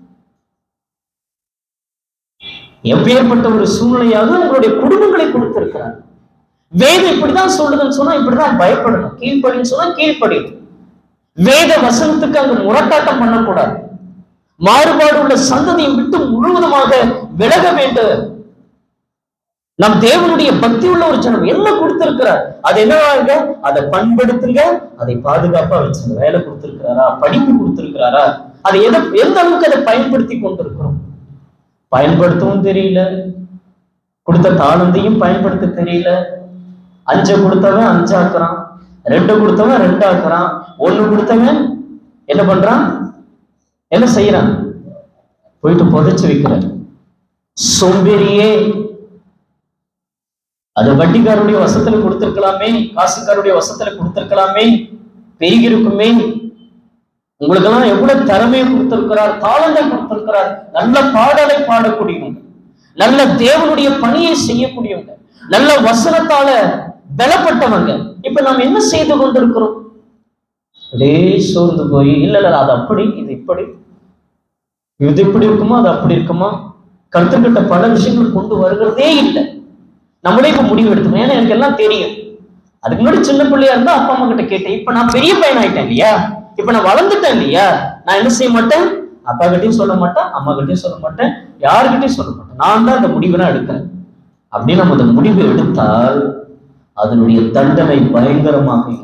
எப்பேற்பட்ட ஒரு சூழ்நிலையாக உங்களுடைய குடும்பங்களை கொடுத்திருக்கிறார் வேதம் இப்படிதான் சொல்லுதுன்னு சொன்னா இப்படிதான் பயப்படணும் கீழ்ப்படின்னு சொன்னா கீழ்ப்படியும் வேத வசனத்துக்கு அங்க முரட்டாட்டம் பண்ணக்கூடாது மாறுபாடு உள்ள சந்ததியை விட்டு முழுவதுமாக விலக வேண்டும் நம் தேவனுடைய பக்தி உள்ள ஒரு ஜனம் என்ன கொடுத்திருக்கிறார் அது என்னவாங்க அதை பண்படுத்துங்க அதை பாதுகாப்பா வச்சுங்க வேலை கொடுத்திருக்கிறாரா படிப்பு கொடுத்திருக்கிறாரா அதை எதை எந்த அளவுக்கு அதை பயன்படுத்தி கொண்டிருக்கிறோம் பயன்படுத்தவும் தெரியல கொடுத்த தாளந்தையும் பயன்படுத்த தெரியல அஞ்ச கொடுத்தவன் அஞ்சாக்குறான் ரெண்டு கொடுத்தவன் ரெண்டாக்குறான் ஒண்ணு கொடுத்தவன் என்ன பண்றான் என்ன செய்யறான் போயிட்டு புதைச்சு வைக்கிறான் சோம்பேறியே அது வட்டிக்காரருடைய வசத்துல கொடுத்திருக்கலாமே காசுக்காரருடைய வசத்துல கொடுத்திருக்கலாமே பெருகிருக்குமே உங்களுக்கெல்லாம் எவ்வளவு திறமையை கொடுத்திருக்கிறார் தாளந்தை கொடுத்திருக்கிறார் நல்ல பாடலை பாடக்கூடியவங்க நல்ல தேவனுடைய பணியை செய்யக்கூடியவங்க நல்ல வசனத்தால பலப்பட்டவங்க இப்ப நாம் என்ன செய்து கொண்டிருக்கிறோம் அப்படியே சோர்ந்து போய் இல்ல இல்ல அது அப்படி இது இப்படி இது இப்படி இருக்குமா அது அப்படி இருக்குமா கருத்துக்கிட்ட பல விஷயங்கள் கொண்டு வருகிறதே இல்லை நம்மளே இப்ப முடிவு எடுத்துக்கணும் ஏன்னா எனக்கு எல்லாம் தெரியும் அதுக்கு முன்னாடி சின்ன பிள்ளையா இருந்தா அப்பா அம்மா கிட்ட கேட்டேன் இப்ப நான் பெரிய பையன் ஆயிட்டேன் இல்லையா இப்ப நான் வளர்ந்துட்டேன் இல்லையா நான் என்ன செய்ய மாட்டேன் அப்பா கிட்டயும் சொல்ல மாட்டேன் அம்மா கிட்டயும் சொல்ல மாட்டேன் யாருக்கிட்டையும் சொல்ல மாட்டேன் நான் தான் அந்த முடிவெல்லாம் எடுக்கிறேன் அப்படின்னு நம்ம அந்த முடிவு எடுத்தால் அதனுடைய தண்டனை பயங்கரமாக இருக்கும்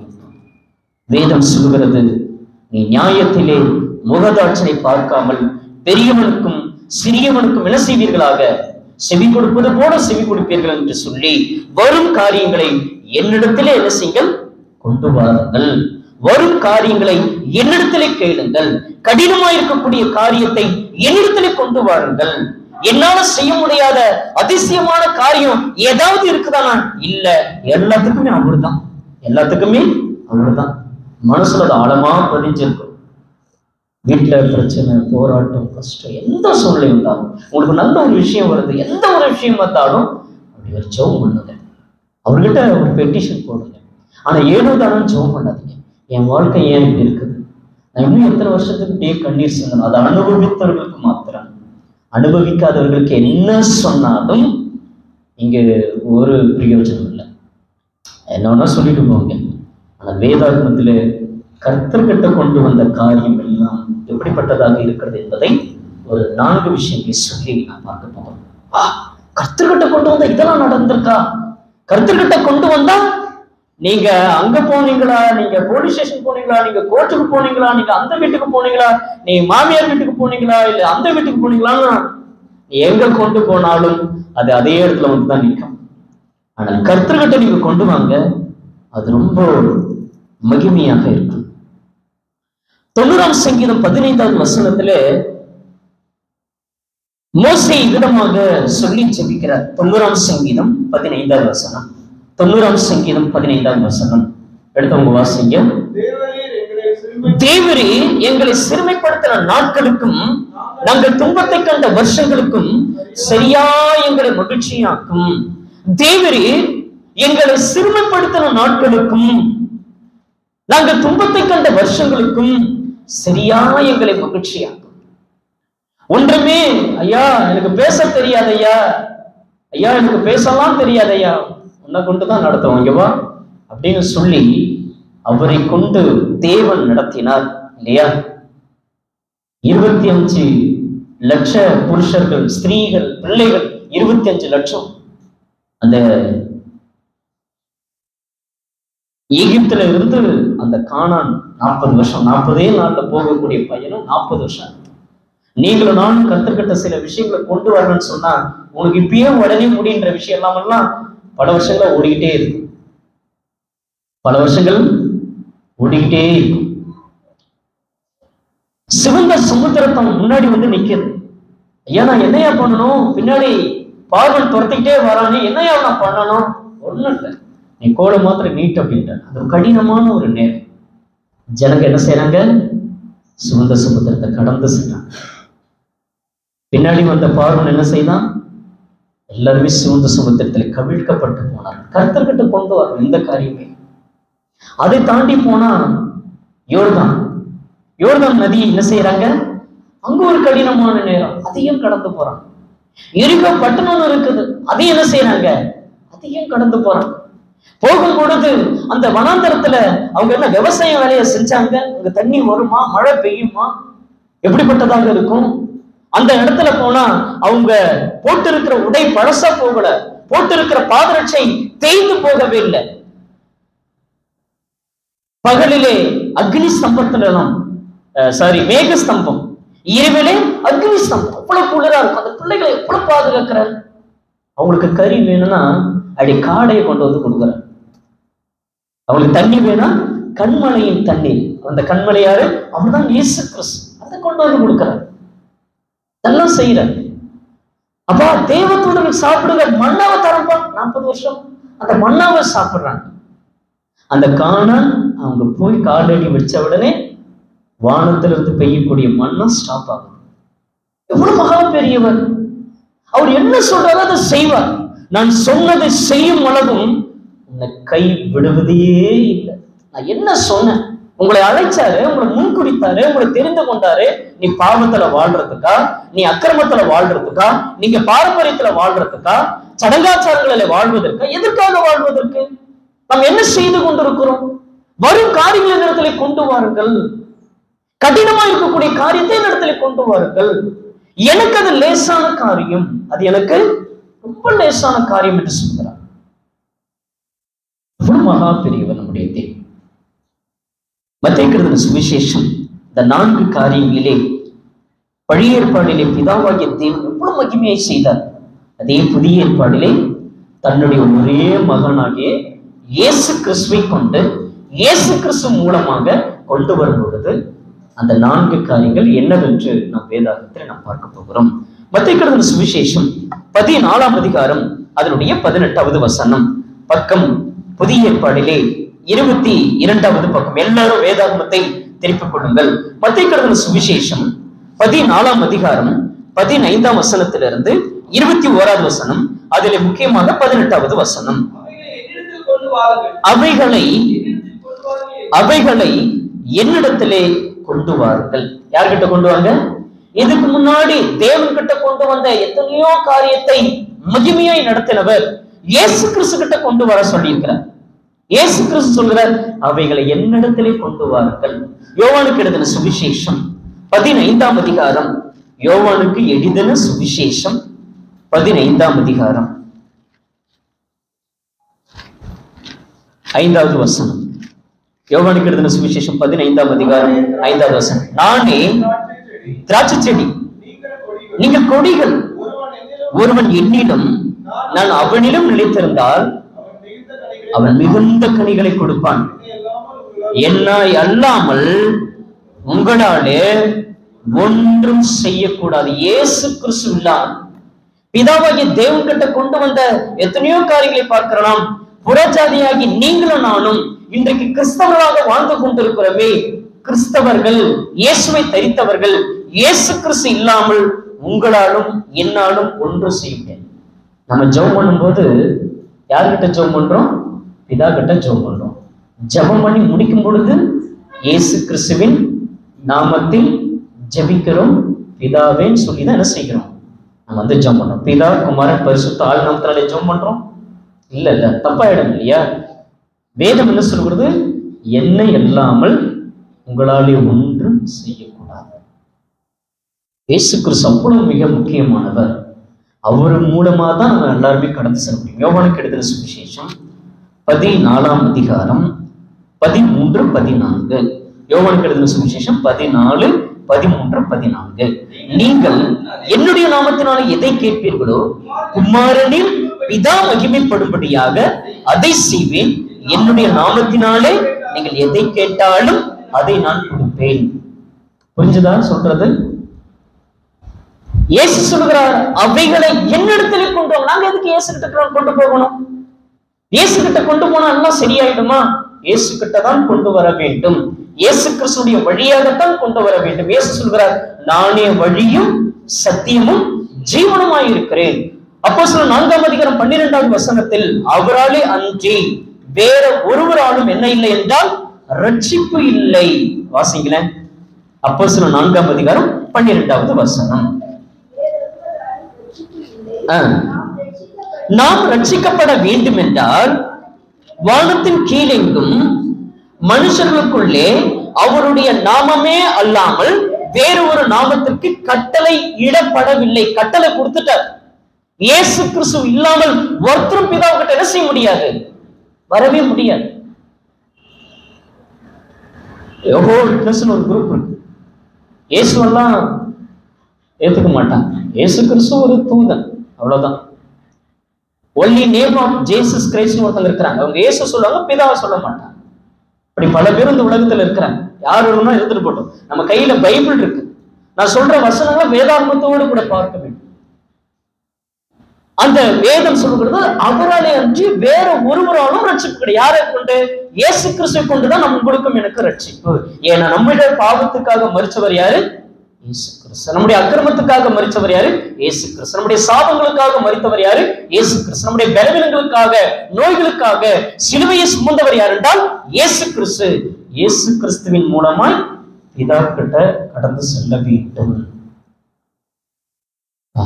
வேதம் சொல்கிறது நீ நியாயத்திலே முகதாட்சனை பார்க்காமல் பெரியவனுக்கும் சிறியவனுக்கும் என்ன செய்வீர்களாக செவி கொடுப்பது போல செவி கொடுப்பீர்கள் என்று சொல்லி வரும் காரியங்களை என்னிடத்திலே என்ன செய்யுங்கள் கொண்டு வாருங்கள் வரும் காரியங்களை என்னிடத்திலே கேளுங்கள் கடினமா இருக்கக்கூடிய காரியத்தை என்னிடத்திலே கொண்டு வாருங்கள் என்னால செய்ய முடியாத அதிசயமான காரியம் ஏதாவது இருக்குதானா இல்ல எல்லாத்துக்குமே அவர்தான் எல்லாத்துக்குமே அவர்தான் மனசுல அது ஆழமா பதிஞ்சிருக்கும் வீட்டுல பிரச்சனை போராட்டம் கஷ்டம் எந்த சூழ்நிலை வந்தாலும் உங்களுக்கு நல்ல ஒரு விஷயம் வருது எந்த ஒரு விஷயம் வந்தாலும் அப்படி ஒரு ஜெபம் பண்ணுங்க அவர்கிட்ட ஒரு பெட்டிஷன் போடுங்க ஆனா ஏனோ தானோ ஜெபம் பண்ணாதீங்க என் வாழ்க்கை ஏன் இப்படி இருக்குது நான் இன்னும் எத்தனை வருஷத்துக்கு இப்படியே கண்ணீர் சிந்தணும் அதை அனுபவித்தவர்களுக்கு மாத்திரம் அனுபவிக்காதவர்களுக்கு என்ன சொன்னாலும் இங்க ஒரு பிரயோஜனம் இல்லை என்ன வேணா சொல்லிட்டு போங்க ஆனா வேதாகமத்திலே கர்த்தர்கிட்ட கொண்டு வந்த காரியம் எல்லாம் எப்படிப்பட்டதாக இருக்கிறது என்பதை ஒரு நான்கு விஷயங்களை சொல்லி நான் பார்க்க போகிறோம் ஆ கர்த்தர்கிட்ட கொண்டு வந்த இதெல்லாம் நடந்திருக்கா கர்த்தர்கிட்ட கொண்டு வந்தா நீங்க அங்க போனீங்களா நீங்க போலீஸ் ஸ்டேஷன் போனீங்களா நீங்க கோர்ட்டுக்கு போனீங்களா நீங்க அந்த வீட்டுக்கு போனீங்களா நீங்க மாமியார் வீட்டுக்கு போனீங்களா இல்ல அந்த வீட்டுக்கு போனீங்களான்னு நீ எங்க கொண்டு போனாலும் அது அதே இடத்துல வந்து தான் நிற்கும் ஆனா கர்த்தர்கிட்ட நீங்க கொண்டு வாங்க அது ரொம்ப மகிமையாக இருக்கும் தொண்ணூறாம் சங்கீதம் பதினைந்தாவது வசனத்துல மோசை விதமாக சொல்லி ஜெபிக்கிறார் தொண்ணூறாம் சங்கீதம் பதினைந்தாவது வசனம் தொண்ணூறாம் சங்கீதம் பதினைந்தாவது வசனம் எடுத்தவங்க வாசிங்க தேவரீர் எங்களை சிறுமை தேவரே எங்களை சிறுமைப்படுத்தின நாட்களுக்கும் நாங்கள் துன்பத்தை கண்ட வருஷங்களுக்கும் சரியா எங்களை மகிழ்ச்சியாக்கும் தேவரே எங்களை சிறுமைப்படுத்தின நாட்களுக்கும் நாங்கள் துன்பத்தை கண்ட வருஷங்களுக்கும் சரியா எங்களை மகிழ்ச்சியாக்கும் ஒன்றுமே ஐயா எனக்கு பேச தெரியாது ஐயா ஐயா எனக்கு பேசலாம் தெரியாது ஐயா உன்னை கொண்டுதான் நடத்துவோம் இங்க வா அப்படின்னு சொல்லி அவரை கொண்டு தேவன் நடத்தினார் இல்லையா இருபத்தி அஞ்சு லட்ச புருஷர்கள் ஸ்திரீகள் பிள்ளைகள் இருபத்தி அஞ்சு லட்சம் அந்த எகிப்துல இருந்து அந்த கானான் நாற்பது வருஷம் நாற்பதே நாள்ல போகக்கூடிய பையனும் நாற்பது வருஷம் நீங்களும் நானும் கத்துக்கிட்ட சில விஷயங்களை கொண்டு வரணும்னு சொன்னா உனக்கு இப்பயே உடனே முடியுன்ற விஷயம் எல்லாமெல்லாம் பல வருஷங்களா ஓடிக்கிட்டே இருக்கும் பல வருஷங்கள் ஓடிக்கிட்டே இருக்கும் சிவந்த சமுத்திரத்தை முன்னாடி வந்து நிக்குது ஐயா நான் என்னையா பண்ணணும் பின்னாடி பார்வன் துரத்திக்கிட்டே வரானே என்னையா நான் பண்ணணும் ஒண்ணும் இல்லை நீ கோலை மாத்திரம் நீட் அப்படின்ட்ட அது ஒரு கடினமான ஒரு நேரம் ஜனங்க என்ன செய்றாங்க சிவந்த சமுத்திரத்தை கடந்து சென்றாங்க பின்னாடி வந்த பார்வன் என்ன செய்தான் எல்லாருமே சிவந்த சமுத்திரத்தில் கவிழ்க்கப்பட்டு போனார் கர்த்தர்கிட்ட கொண்டு வரும் இந்த காரியமே அதை தாண்டி போனா யோர்தான் யோர்தான் நதியை என்ன செய்யறாங்க அங்க ஒரு கடினமான நேரம் அதையும் கடந்து போறாங்க எரிகோ பட்டணம் இருக்குது அதையும் என்ன செய்யறாங்க அதையும் கடந்து போறாங்க போகும் பொழுது அந்த வனாந்தரத்துல அவங்க என்ன விவசாய வேலையை செஞ்சாங்க அங்க தண்ணி வருமா மழை பெய்யுமா எப்படிப்பட்டதாக இருக்கும் அந்த இடத்துல போனா அவங்க போட்டு இருக்கிற உடை பழசா போகல போட்டு இருக்கிற பாதரட்சை தேய்ந்து போகவே இல்லை பகலிலே அக்னி ஸ்தம்பத்திலாம் சாரி மேக ஸ்தம்பம் இரவிலே அக்னி ஸ்தம்பம் அவ்வளவு குளிரா இருக்கும் அந்த பிள்ளைகளை எவ்வளவு பாதுகாக்கிறார் அவங்களுக்கு கறி வேணும்னா அப்படி காடையை கொண்டு வந்து கொடுக்குறார் அவங்களுக்கு தண்ணி வேணா கண்மலையின் தண்ணீர் அந்த கண்மலை யாரு அவர்தான் இயேசு கிறிஸ்து அதை கொண்டு வந்து கொடுக்கிறார் இதெல்லாம் செய்யறார் அப்பா தேவதூதர்கள் சாப்பிடுங்க மண்ணாவை தரப்பா நாற்பது வருஷம் அந்த மண்ணாவை சாப்பிடுறாங்க அந்த காணான் அவங்க போய் காலடி வச்ச உடனே வானத்திலிருந்து பெய்யக்கூடிய மண்ணம் ஸ்டாப் ஆகும் எவ்வளவு மகா பெரியவர் அவர் என்ன சொல்றாரோ அதை செய்வார் நான் சொன்னதை செய்யும் அளவும் உன்னை கை விடுவதே இல்லை நான் என்ன சொன்னேன் உங்களை அழைச்சாரு உங்களை முன்குறித்தாரு உங்களை தெரிந்து கொண்டாரு நீ பாவத்துல வாழ்றதுக்கா நீ அக்கிரமத்துல வாழ்றதுக்கா நீங்க பாரம்பரியத்துல வாழ்றதுக்கா சடங்காச்சாரங்களில வாழ்வதற்கா எதற்காக வாழ்வதற்கு நாம் என்ன செய்து கொண்டிருக்கிறோம் வரும் காரியங்கள் இடத்துல கொண்டு வாருங்கள் கடினமா இருக்கக்கூடிய காரியத்தை இடத்துல கொண்டு வாருங்கள் எனக்கு அது லேசான காரியம் அது எனக்கு ரொம்ப லேசான காரியம் என்று சொல்கிறார் இவ்வளவு மகா பெரியவர் நம்முடைய தேவன் மத்திய சுவிசேஷம் இந்த நான்கு காரியங்களிலே பழைய ஏற்பாடிலே பிதாவாகிய தேவன் எவ்வளவு மகிமையை செய்தார் அதே புதிய ஏற்பாடிலே தன்னுடைய ஒரே மகனாகிய இயேசு கிறிஸ்துவை கொண்டு இயேசு கிறிஸ்து மூலமாக கொண்டு வரும் பொழுது அந்த நான்கு காரியங்கள் என்னவென்று நாம் வேதாகத்தில் நாம் பார்க்க போகிறோம் மத்திய சுவிசேஷம் பதினாலாம் அதிகாரம் அதனுடைய பதினெட்டாவது வசனம் பக்கம் புதிய ஏற்பாடிலே இருபத்தி இரண்டாவது பக்கம் எல்லாரும் வேதாகமத்தை திருப்பிக் கொள்ளுங்கள் மத்திய சுவிசேஷம் பதினாலாம் அதிகாரம் பதினைந்தாம் வசனத்திலிருந்து இருபத்தி ஓராவது வசனம் அதிலே முக்கியமாக பதினெட்டாவது வசனம் அவைகளை என்னிடத்தில் கொண்டு வாருங்கள் அவைகளை என்னிடத்தில் கொண்டு வாருங்கள் அவைகளை என்னிடத்திலே கொண்டு வாருங்கள் யார்கிட்ட கொண்டு வாங்க இதுக்கு முன்னாடி தேவன் கிட்ட கொண்டு வந்த எத்தனையோ காரியத்தை மகிமையாய் நடத்தினவர் இயேசு கிறிஸ்து கிட்ட கொண்டு வர சொல்லியிருக்கிறார் இயேசு கிறிஸ்து சொல்கிறார் அவைகளை என்னிடத்திலே கொண்டு வாருங்கள் யோவானுக்கு எழுதின சுவிசேஷம் பதினைந்தாம் அதிகாரம் யோவானுக்கு எழுதின சுவிசேஷம் பதினைந்தாம் அதிகாரம் ஐந்தாவது வசனம் யோவானுக்கு எழுதின சுவிசேஷம் பதினைந்தாம் அதிகாரம் ஐந்தாவது வசனம் நானே திராட்சை செடி, திராட்சை செடி நீங்கள் கொடிகள். நீங்கள் கொடிகள் ஒருவன் என்னிலும், ஒருவன் என்னிலும் நான் அவனிலும் நிலைத்திருந்தால் அவன் மிகுந்த கனிகளை அவன் மிகுந்த கனிகளை கொடுப்பான் என்னை அல்லாமல் உங்களால் என்னை அல்லாமல் உங்களாலே ஒன்றும் செய்யக்கூடாது இயேசு கிறிஸ்து இல்லாமல் பிதாவாகிய தேவன் கிட்ட கொண்டு வந்த எத்தனையோ காரியங்களை பார்க்கலாம் புறஜாதியாகி நீங்களும் நானும் இன்றைக்கு கிறிஸ்தவர்களாக வாழ்ந்து கொண்டிருக்கிறோமே கிறிஸ்தவர்கள் இயேசுவை தரித்தவர்கள் இயேசு கிறிஸ்து இல்லாமல் உங்களாலும் என்னாலும் ஒன்று செய்ய முடியாது நம்ம ஜெபம் பண்ணும்போது யார்கிட்ட ஜெபம் பண்றோம் பிதா கிட்ட ஜெபம் பண்றோம் ஜெபம் பண்ணி முடிக்கும் பொழுது இயேசு கிறிஸ்துவின் நாமத்தில் ஜெபிக்கிறோம் பிதாவேன்னு சொல்லி தான் என்ன செய்கிறோம் நம்ம வந்து ஜெபம் பண்றோம் பிதா குமாரன் பரிசுத்த ஆள் நாமத்தினாலே ஜெபம் பண்றோம் இல்ல இல்ல தப்பாயிடும் இல்லையா வேதம் என்ன சொல்கிறது என்னை அல்லாமல் உங்களாலே ஒன்றும் செய்யக்கூடாது இயேசு கிறிஸ்து அவ்வளவு மிக முக்கியமானவர் அவர் மூலமா தான் நம்ம எல்லாருமே கடந்து செல்ல முடியும் யோவானுக்கு எழுதின சுவிசேஷம் பதினாலாம் அதிகாரம் பதிமூன்று பதினான்கு யோவானுக்கு எழுதின சுவிசேஷம் பதினாலு பதிமூன்று பதினான்கு நீங்கள் என்னுடைய நாமத்தினால எதை கேட்பீர்களோ குமாரனில் பிதா மகிமைப்படும்படியாக அதை செய்வேன் என்னுடைய நாமத்தினாலே நீங்கள் எதை கேட்டாலும் அதை நான் கொடுப்பேன் புரிஞ்சுதா சொல்றது இயேசு சொல்கிறார் அவைகளை என்னிடத்திலே கொண்டு வாங்க நாங்க எதுக்கு இயேசு கிட்ட கொண்டு போகணும் இயேசு கிட்ட கொண்டு போனா எல்லாம் சரியாயிடுமா இயேசு கிட்ட தான் கொண்டு வர வேண்டும் இயேசு கிறிஸ்துடைய வழியாகத்தான் கொண்டு வர வேண்டும் இயேசு சொல்கிறார் நானே வழியும் சத்தியமும் ஜீவனுமாய் இருக்கிறேன் அப்போ சொல்ல நான்காம் அதிகாரம் பன்னிரெண்டாவது வசனத்தில் அவராலே அன்றி வேற ஒருவராலும் என்ன இல்லை என்றால் ரட்சிப்பு இல்லை வாசிங்களேன் அப்போ சொல்ல நான்காம் அதிகாரம் பன்னிரெண்டாவது வசனம் ஆ. நாம் ரட்சிக்கப்பட வேண்டும் என்றால் வானத்தின் கீழெங்கும் மனுஷர்களுக்குள்ளே அவருடைய நாமமே அல்லாமல் வேறு ஒரு நாமத்திற்கு கட்டளை இடப்படவில்லை கட்டளை கொடுத்துட்டார் இயேசு கிறிஸ்து இல்லாமல் ஒருத்தரும் பிதாவுக்கிட்ட என்ன செய்ய முடியாது வரவே முடியாது யோகோ விட்னஸ்னு ஒரு குரூப் இருக்கு இயேசுவெல்லாம் ஏத்துக்க மாட்டாங்க இயேசு கிறிஸ்து ஒரு தூதன் அவ்வளவுதான் only name of Jesus Christ ஒருத்தங்க இருக்கிறாங்க அவங்க இயேசு சொல்லுவாங்க பிதாவை சொல்ல மாட்டாங்க இப்படி பல பேர் இந்த உலகத்துல இருக்கிறாங்க யார் ஒருவனா இருந்துட்டு போட்டோம் நம்ம கையில பைபிள் இருக்கு நான் சொல்ற வசனங்களை வேதாகமத்தோடு கூட பார்க்க வேண்டும் அந்த வேதம் சொல்லுகிறது அவராலே அன்றி வேற ஒருவராலும் ரட்சிப்பு கிடையாது யாரை கொண்டு இயேசு கிறிஸ்துவை கொண்டுதான் நம்ம கொடுக்கும் எனக்கு ரட்சிப்பு ஏன்னா நம்முடைய பாவத்துக்காக மறிச்சவர் யாரு இயேசு கிறிஸ்து நம்முடைய அக்கிரமத்துக்காக மறித்தவர் யாரு இயேசு கிறிஸ்து நம்முடைய சாபங்களுக்காக மறித்தவர் யாரு இயேசு கிறிஸ்து நம்முடைய பலவீனங்களுக்காக நோய்களுக்காக சிலுவையை சுமந்தவர் யார் என்றால் இயேசு கிறிஸ்து இயேசு கிறிஸ்துவின் மூலமாய் பிதா கிட்ட கடந்து செல்ல வேண்டும் ஆ.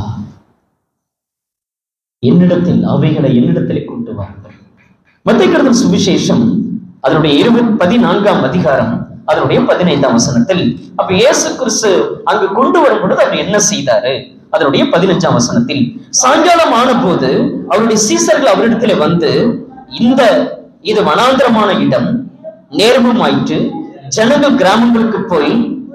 என்னிடத்தில் அவைகளை என்னிடத்தில் கொண்டு வாருங்கள் மத்திய சுவிசேஷம் அதனுடைய இருபது பதினான்காம் அதிகாரம் அதனுடைய பதினைந்தாம் வசனத்தில் அப்ப இயேசு கிறிஸ்து அங்கு கொண்டு வரும் பொழுது அவர் என்ன செய்தாரு அதனுடைய பதினஞ்சாம் வசனத்தில் சாயங்காலம் ஆன போது அவருடைய சீசர்கள் அவரிடத்துல வந்து இந்த இது வனாந்திரமான இடம் நேர்மமாயிற்று ஜனங்கள் கிராமங்களுக்கு போய்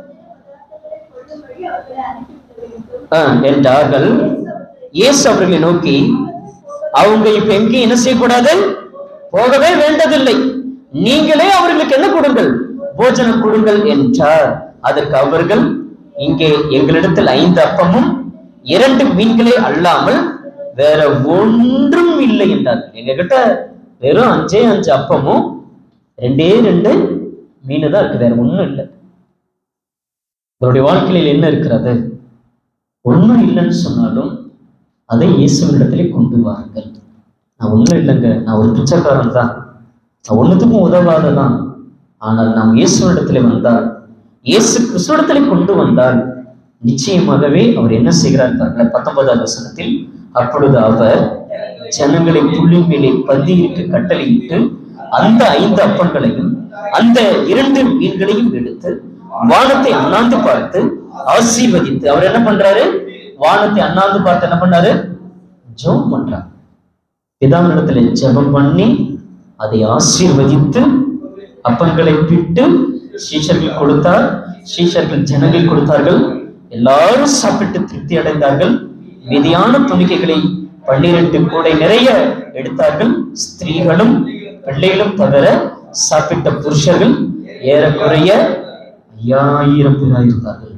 ஆஹ், என்றார்கள் இயேசு அவர்களை நோக்கி அவங்க இப்ப எங்கேயும் என்ன செய்யக்கூடாது போகவே வேண்டதில்லை நீங்களே அவர்களுக்கு என்ன கொடுங்கள் போஜனம் கொடுங்கள் என்றார் அதற்கு அவர்கள் இங்கே எங்களிடத்தில் ஐந்து அப்பமும் இரண்டு மீன்களே அல்லாமல் வேற ஒன்றும் இல்லை என்றார்கள் எங்க கிட்ட வெறும் அஞ்சே அஞ்சு அப்பமும் ரெண்டே ரெண்டு மீன் தான் இருக்கு வேற ஒண்ணும் இல்லை அவருடைய வாழ்க்கையில் என்ன இருக்கிறது ஒண்ணும் இல்லைன்னு சொன்னாலும் அதை இயேசுவினிடத்திலே கொண்டு வாருங்கள் நான் ஒண்ணும் இல்லைங்க நான் ஒரு பிச்சைக்காரன் தான் நான் ஒண்ணுத்துக்கும் உதவாததான் ஆனால் நாம் இயேசுவினிடத்திலே வந்தால் இயேசு கிறிஸ்துவிடத்திலே கொண்டு வந்தால் நிச்சயமாகவே அவர் என்ன செய்கிறார் பாருங்கள் பத்தொன்பதாம் வசனத்தில் அப்பொழுது அவர் ஜனங்களை புள்ளின் மேலே பதியிட்டு கட்டளையிட்டு அந்த ஐந்து அப்பங்களையும் அந்த இரண்டு மீன்களையும் எடுத்து வானத்தை அண்ணாந்து பார்த்து ஆசீர்வதித்து அவர் என்ன பண்றாரு வானத்தை அண்ணாந்து பார்த்து என்ன பண்ணாரு ஜெபம் பண்றார் பிதாவினிடத்துல ஜெபம் பண்ணி அதை ஆசீர்வதித்து அப்பங்களை பிட்டு சீஷர்கள் கொடுத்தார் சீஷர்கள் ஜனங்கள் கொடுத்தார்கள் எல்லாரும் சாப்பிட்டு திருப்தி அடைந்தார்கள் மீதியான துணிக்கைகளை பன்னிரண்டு கூடை நிறைய எடுத்தார்கள் ஸ்திரீகளும் பிள்ளைகளும் தவிர சாப்பிட்ட புருஷர்கள் ஏறக்குறைய ஐயாயிரம் பேராக இருந்தார்கள்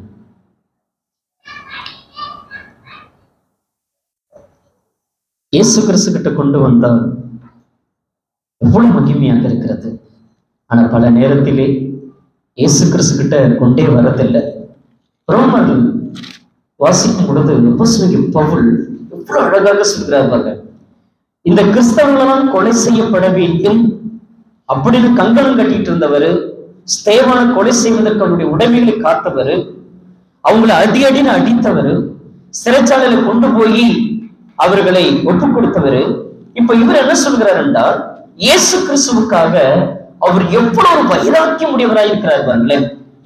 இயேசு கிறிஸ்து கிட்ட கொண்டு வந்தால் எவ்வளவு மகிமையாக இருக்கிறது ஆனா பல நேரத்திலே இயேசு கிறிஸ்து கிட்ட கொண்டே வரதில்லை ரோமர்கள் வாசிக்கும் பொழுது அப்போஸ்தலனாகிய பவுல் எவ்வளவு அழகாக சொல்கிறார் பாருங்க இந்த கிறிஸ்தவர்களெல்லாம் கொலை செய்யப்பட வேண்டும் அப்படின்னு கங்கணம் கட்டிட்டு இருந்தவர் ஸ்தேவான கொலை செய்வதற்கு அவருடைய உடைமைகளை காத்தவர் அவங்களை அடி அடின்னு அடித்தவர் சிறைச்சாலையில கொண்டு போய் அவர்களை ஒப்பு கொடுத்தவர் இப்ப இவர் என்ன சொல்கிறார் என்றால் இயேசு கிறிஸ்துவுக்காக அவர் எவ்வளவு ஒரு வைராக்கியம் உடையவராய் இருக்கிறார் பாருங்களேன்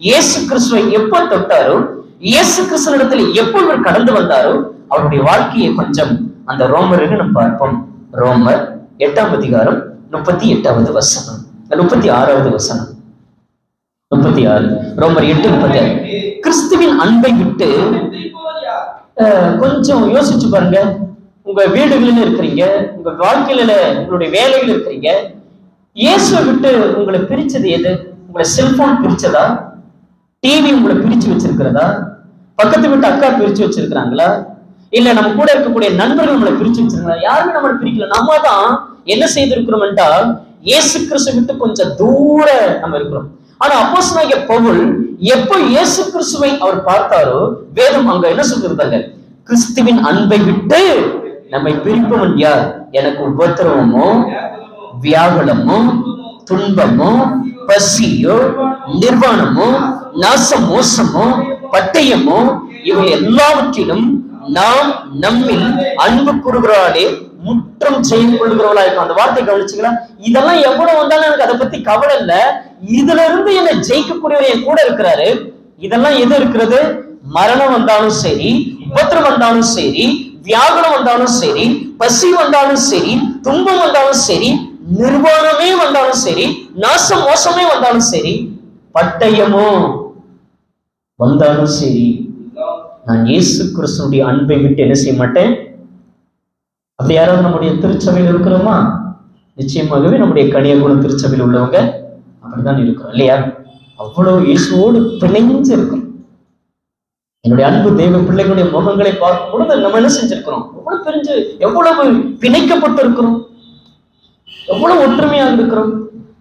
இயேசு கிறிஸ்துவை எப்போ தொட்டாரோ இயேசு கிறிஸ்துவனிடத்தில் எப்போ இவர் கடந்து வந்தாரோ அவருடைய வாழ்க்கையை கொஞ்சம் அந்த ரோமருக்கு நம்ம பார்ப்போம் ரோமர் எட்டாம் அதிகாரம் முப்பத்தி எட்டாவது வசனம் முப்பத்தி ஆறாவது வசனம் முப்பத்தி ஆறு ரோமர் எட்டு முப்பத்தி ஆறு கிறிஸ்துவின் அன்பை விட்டு பிரிப்பவர் யார் அஹ், கொஞ்சம் யோசிச்சு பாருங்க உங்க வீடுகளில் இருக்கிறீங்க உங்க வாழ்க்கையில உங்களுடைய வேலையில் இருக்கிறீங்க இயேசுவை விட்டு உங்களை பிரிச்சது எது உங்களை செல்போன் பிரிச்சதா டிவி உங்களை பிரிச்சு வச்சிருக்கிறதா பக்கத்து வீட்டு அக்கா பிரிச்சு வச்சிருக்கிறாங்களா இல்ல நம்ம கூட இருக்கக்கூடிய நண்பர்கள் நம்மளை பிரிச்சு வச்சிருக்காங்க யாருமே நம்மளை பிரிக்கல நம்ம தான் என்ன செய்திருக்கிறோம் என்றால் இயேசு கிறிஸ்து விட்டு கொஞ்சம் தூர நம்ம இருக்கிறோம் ஆனா அப்போஸ்தலனாகிய பவுல் எப்போ இயேசு கிறிஸ்துவை அவர் பார்த்தாரோ வேதம் அங்க என்ன சொல்லிருந்தாங்க கிறிஸ்துவின் அன்பை விட்டு நம்மை பிரிப்பவன் யார் எனக்கு உபத்திரவமோ வியாகுலமோ துன்பமோ பசியோ நிர்வாணமோ நாச மோசமோ பட்டயமோ இவை எல்லாவற்றிலும் நாம் நம்மில் அன்பு கூறுகிறாளே முற்றம் செய்து கொள்கிறவளா இருக்கும் அந்த வார்த்தை கவனிச்சுங்களா இதெல்லாம் எவ்வளவு வந்தாலும் எனக்கு அதை பத்தி கவலை இல்ல இதுல இருந்து என்னை ஜெயிக்கக்கூடியவர் என் கூட இருக்கிறாரு இதெல்லாம் எது இருக்கிறது மரணம் வந்தாலும் சரி உபத்திரம் வந்தாலும் சரி வியாகுலம் வந்தாலும் சரி பசி வந்தாலும் சரி துன்பம் வந்தாலும் சரி நிர்வாணமே வந்தாலும் சரி நாசம் மோசமே வந்தாலும் சரி பட்டயமோ வந்தாலும் சரி நான் இயேசு கிறிஸ்துனுடைய அன்பை விட்டு என்ன செய்ய மாட்டேன் அப்படி யாராவது நம்முடைய திருச்சபையில் இருக்கிறோமா நிச்சயமாகவே நம்முடைய கனியகுணம் திருச்சபையில் உள்ளவங்க அப்படிதான் இருக்கிறோம் இல்லையா அவ்வளவு இயேசுவோடு பிணைஞ்சு இருக்கிறோம் என்னுடைய அன்பு தெய்வ பிள்ளைகளுடைய முகங்களை பார்க்கும் பொழுது நம்ம என்ன செஞ்சிருக்கிறோம் எவ்வளவு பிரிஞ்சு எவ்வளவு பிணைக்கப்பட்டு இருக்கிறோம் எவ்வளவு ஒற்றுமையாக இருக்கிறோம்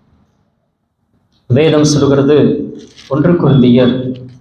வேதம் சொல்லுகிறது ஒன்று குருந்தியர்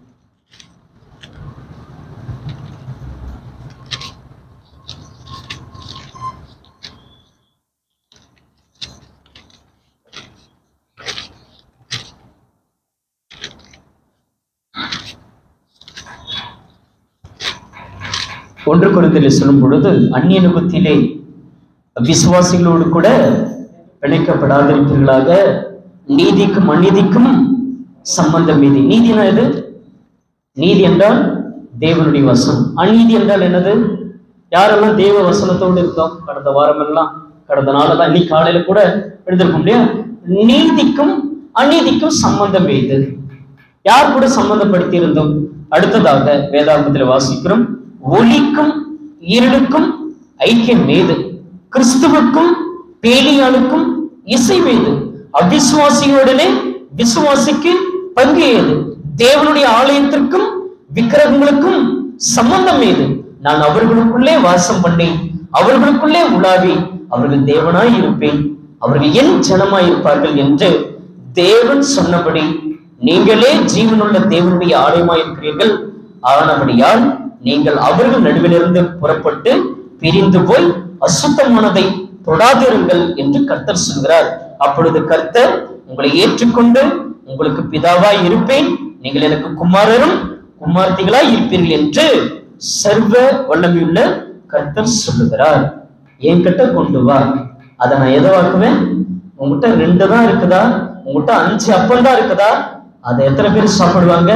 ஒன்று குருந்தில் சொல்லும் பொழுது அந்நிய நுகத்திலே விசுவாசிகளோடு கூட பிணைக்கப்படாதிருப்பீர்களாக நீதிக்கும் அநீதிக்கும் சம்பந்தம் மீதி நீதினா எது நீதி என்றால் தேவனுடைய வசனம் அநீதி என்றால் என்னது யாரெல்லாம் தேவ வசனத்தோடு இருந்தோம் கடந்த வாரம் எல்லாம் கடந்த நாளெல்லாம் இன்னைக்கு காலையில கூட எழுந்திருக்க முடியும் நீதிக்கும் அநீதிக்கும் சம்பந்தம் எது யார் கூட சம்பந்தப்படுத்தி இருந்தோம் அடுத்ததாக வேதாகமத்தில் வாசிக்கிறோம் ஒளிக்கும் இருளுக்கும் ஐக்கியம் மேது கிறிஸ்துவுக்கும் பேலியாளுக்கும் இசை மேது அவிசுவாசிகளுடனே விசுவாசிக்கு பங்கு ஏது தேவனுடைய ஆலயத்திற்கும் விக்கிரகங்களுக்கும் சம்பந்தம் ஏது நான் அவர்களுக்குள்ளே வாசம் பண்ணேன் அவர்களுக்குள்ளே உலாவி அவர்கள் தேவனாய் இருப்பேன் அவர்கள் என் ஜனமாய் இருப்பார்கள் என்று தேவன் சொன்னபடி நீங்களே ஜீவனுள்ள தேவனுடைய ஆலயமாய் இருக்கிறீர்கள் ஆனபடியால் நீங்கள் அவர்கள் நடுவிலிருந்து புறப்பட்டு பிரிந்து போய் அசுத்தமானதை தொடாதிருங்கள் என்று கர்த்தர் சொல்கிறார் அப்பொழுது கர்த்தர் உங்களை ஏற்றுக்கொண்டு உங்களுக்கு பிதாவாய் இருப்பேன் நீங்கள் எனக்கு குமாரரும் குமார்த்திகளாய் இருப்பீர்கள் என்று சர்வ வல்லமையுள்ள கர்த்தர் சொல்லுகிறார் என்கிட்ட கொண்டு வா அதை நான் எதவாக்குவேன் உங்ககிட்ட ரெண்டு தான் இருக்குதா உங்ககிட்ட அஞ்சு அப்பம் தான் இருக்குதா அதை எத்தனை பேர் சாப்பிடுவாங்க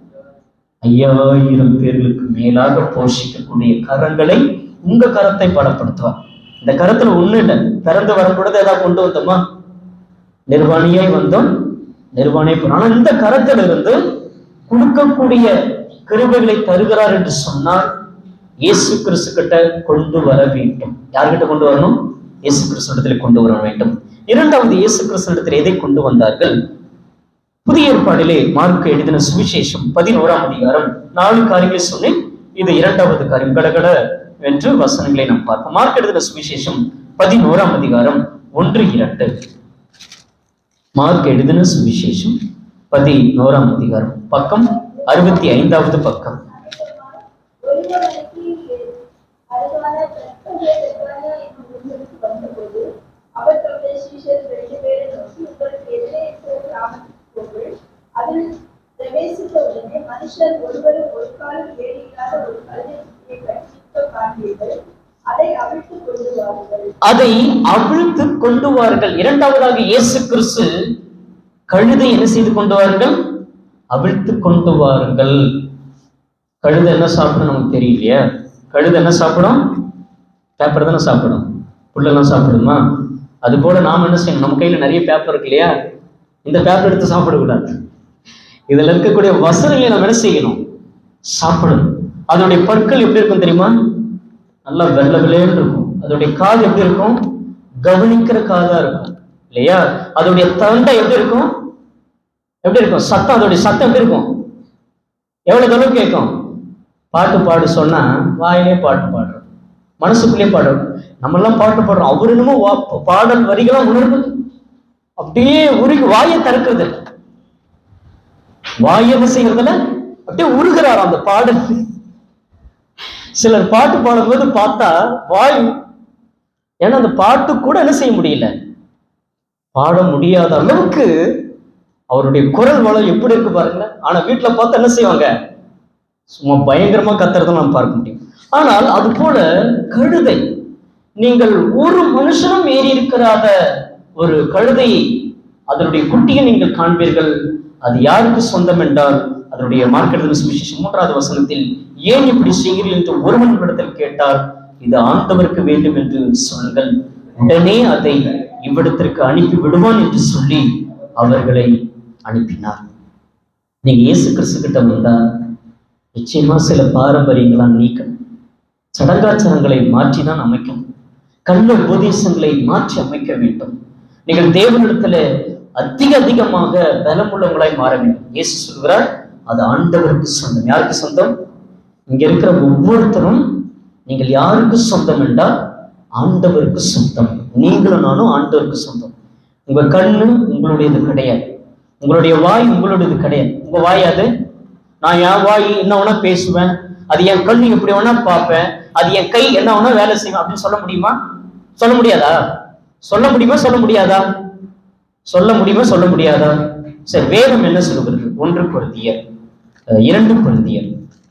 ஐயாயிரம் பேர்களுக்கு மேலாக போஷிக்கக்கூடிய கரங்களை உங்க கரத்தை பலப்படுத்துவார் இந்த கரத்துல ஒண்ணு இல்லை பிறந்து வரும்பொழுது ஏதாவது கொண்டு வந்தோமா நிர்வாணியாய் வந்தோம் நிர்வாணியை போனோம் ஆனா இந்த கரத்தில் இருந்து கொடுக்கக்கூடிய கிருபைகளை தருகிறார் என்று சொன்னால் இயேசு கிறிஸ்து கிட்ட கொண்டு வர வேண்டும் யார்கிட்ட கொண்டு வரணும் இயேசு கிறிஸ்து இடத்துல கொண்டு வர வேண்டும் இரண்டாவது இயேசு கிறிஸ்து இடத்துல எதை கொண்டு வந்தார்கள் புதிய ஏற்பாடிலே மார்க்கு எழுதின சுவிசேஷம் பதினோராம் அதிகாரம் நாலு காரியங்களை சொன்னேன் இது இரண்டாவது காரியம் கடகட என்று வசனங்களை நாம் பார்ப்போம் மார்க் எழுதின சுவிசேஷம் பதினோராம் அதிகாரம் ஒன்று இரண்டு மார்க் எழுதின சுவிசேஷம் பதினோராம் அதிகாரம் பக்கம் அறுபத்தி ஐந்தாவது பக்கம் ஒருவனுக்கு அருகான பிரச்சனை பெற்றான என்னும் ஊருக்கு வந்தபோது அவர் தம்முடைய சீஷர் ரெண்டு பேரை நோக்கி உங்களுக்கு எதிரே இருக்கிற கிராமத்துக்கு போங்கள் அதில் பிரவேசித்த உடனே மனுஷர் ஒருவரும் ஒரு காலம் வேலையில்லாத ஒரு கல்லை கட்டிக்க காண்பீர்கள் அதை அவிழ்த்து கொண்டு வாருங்கள் அதை அவிழ்த்து கொண்டு வார்கள் இரண்டாவதாக இயேசு கிறிஸ்து கழுதை என்ன செய்து கொண்டு வாருங்கள் அவிழ்த்து கொண்டு வாருங்கள் கழுதை என்ன சாப்பிடும் நமக்கு தெரியலையா கழுதை என்ன சாப்பிடும் பேப்பர் தானே சாப்பிடும் புல்லெல்லாம் சாப்பிடுமா அது போல நாம் என்ன செய்யணும் நம்ம கையில் நிறைய பேப்பர் இருக்கு இல்லையா இந்த பேப்பர் எடுத்து சாப்பிடக்கூடாது இதில் இருக்கக்கூடிய வசனங்களை நம்ம என்ன செய்யணும் சாப்பிடணும் அதனுடைய பற்கள் எப்படி இருக்கும் தெரியுமா நல்லா வெள்ளை வெள்ளையன்னு இருக்கும் அதோடைய காது எப்படி இருக்கும் கவனிக்கிற காதா இருக்கும் இல்லையா அதோடைய தண்டை எப்படி இருக்கும் எப்படி இருக்கும் சத்தம் அதோடைய சத்தம் எப்படி இருக்கும் எவ்வளவு தூரம் கேட்கும் பாட்டு பாடு சொன்னா வாயிலே பாட்டு பாடுறோம் மனசுக்குள்ளே பாடுறோம் நம்ம எல்லாம் பாட்டு பாடுறோம் அவர் என்னமோ வா- பாடல் வரிகளாம் உணர்வு அப்படியே உருகி வாயை திறக்கிறது இல்ல. வாயை என்ன செய்யறதுல அப்படியே உருகிறார் அந்த பாடல் சிலர் பாட்டு பாடும்போது பார்த்தா வாய் ஏன்னா அந்த பாட்டு கூட என்ன செய்ய முடியல பாட முடியாத அளவுக்கு அவருடைய குரல் வளம் எப்படி இருக்கு பாருங்களேன் ஆனா வீட்டுல பார்த்தா என்ன செய்வாங்க சும்மா பயங்கரமா கத்துறதை நாம் பார்க்க முடியும் ஆனால் அது போல கழுதை நீங்கள் ஒரு மனுஷனும் ஏறி இருக்கிறாத ஒரு கழுதையை அதனுடைய குட்டியை நீங்கள் காண்பீர்கள் அது யாருக்கு சொந்தம் என்றால் அதனுடைய மார்க்கெட் சுவிசேஷம் மூன்றாவது வசனத்தில் ஏன் இப்படி செய்கிறீர்கள் என்று ஒருவன் இடத்தில் கேட்டார் இது ஆண்டவருக்கு வேண்டும் என்று சொல்லுங்கள் உடனே அதை இவ்விடத்திற்கு அனுப்பி விடுவான் என்று சொல்லி அவர்களை அனுப்பினார் நீங்க இயேசு கிறிஸ்து கிட்ட வந்தா நிச்சயமா சில பாரம்பரியங்களாம் நீக்கணும் சடங்காச்சாரங்களை மாற்றி தான் அமைக்கணும் கள்ள உபதேசங்களை மாற்றி அமைக்க வேண்டும் நீங்கள் தேவனிடத்துல அதிக அதிகமாக பலமுள்ளவங்களாய் மாற வேண்டும் இயேசு சொல்கிறார் அது ஆண்டவருக்கு சொந்தம் யாருக்கு சொந்தம் இங்க இருக்கிற ஒவ்வொருத்தரும் நீங்கள் யாருக்கு சொந்தம் என்றால் ஆண்டவருக்கு சொந்தம் நீங்களும் நானும் ஆண்டவருக்கு சொந்தம் உங்க கண்ணு உங்களுடையது கிடையாது உங்களுடைய வாய் உங்களுடையது கிடையாது உங்க வாய் அது நான் என் வாய் என்ன வேணா பேசுவேன் அது என் கண்ணு எப்படி வேணா பார்ப்பேன் அது என் கை என்ன வேணா வேலை செய்வேன் அப்படின்னு சொல்ல முடியுமா சொல்ல முடியாதா சொல்ல முடியுமா சொல்ல முடியாதா சொல்ல முடியுமா சொல்ல முடியாதா சரி வேதம் என்ன சொல்லுகிறது ஒன்று பொருந்தியர் அஹ், இரண்டு பொருந்தியர்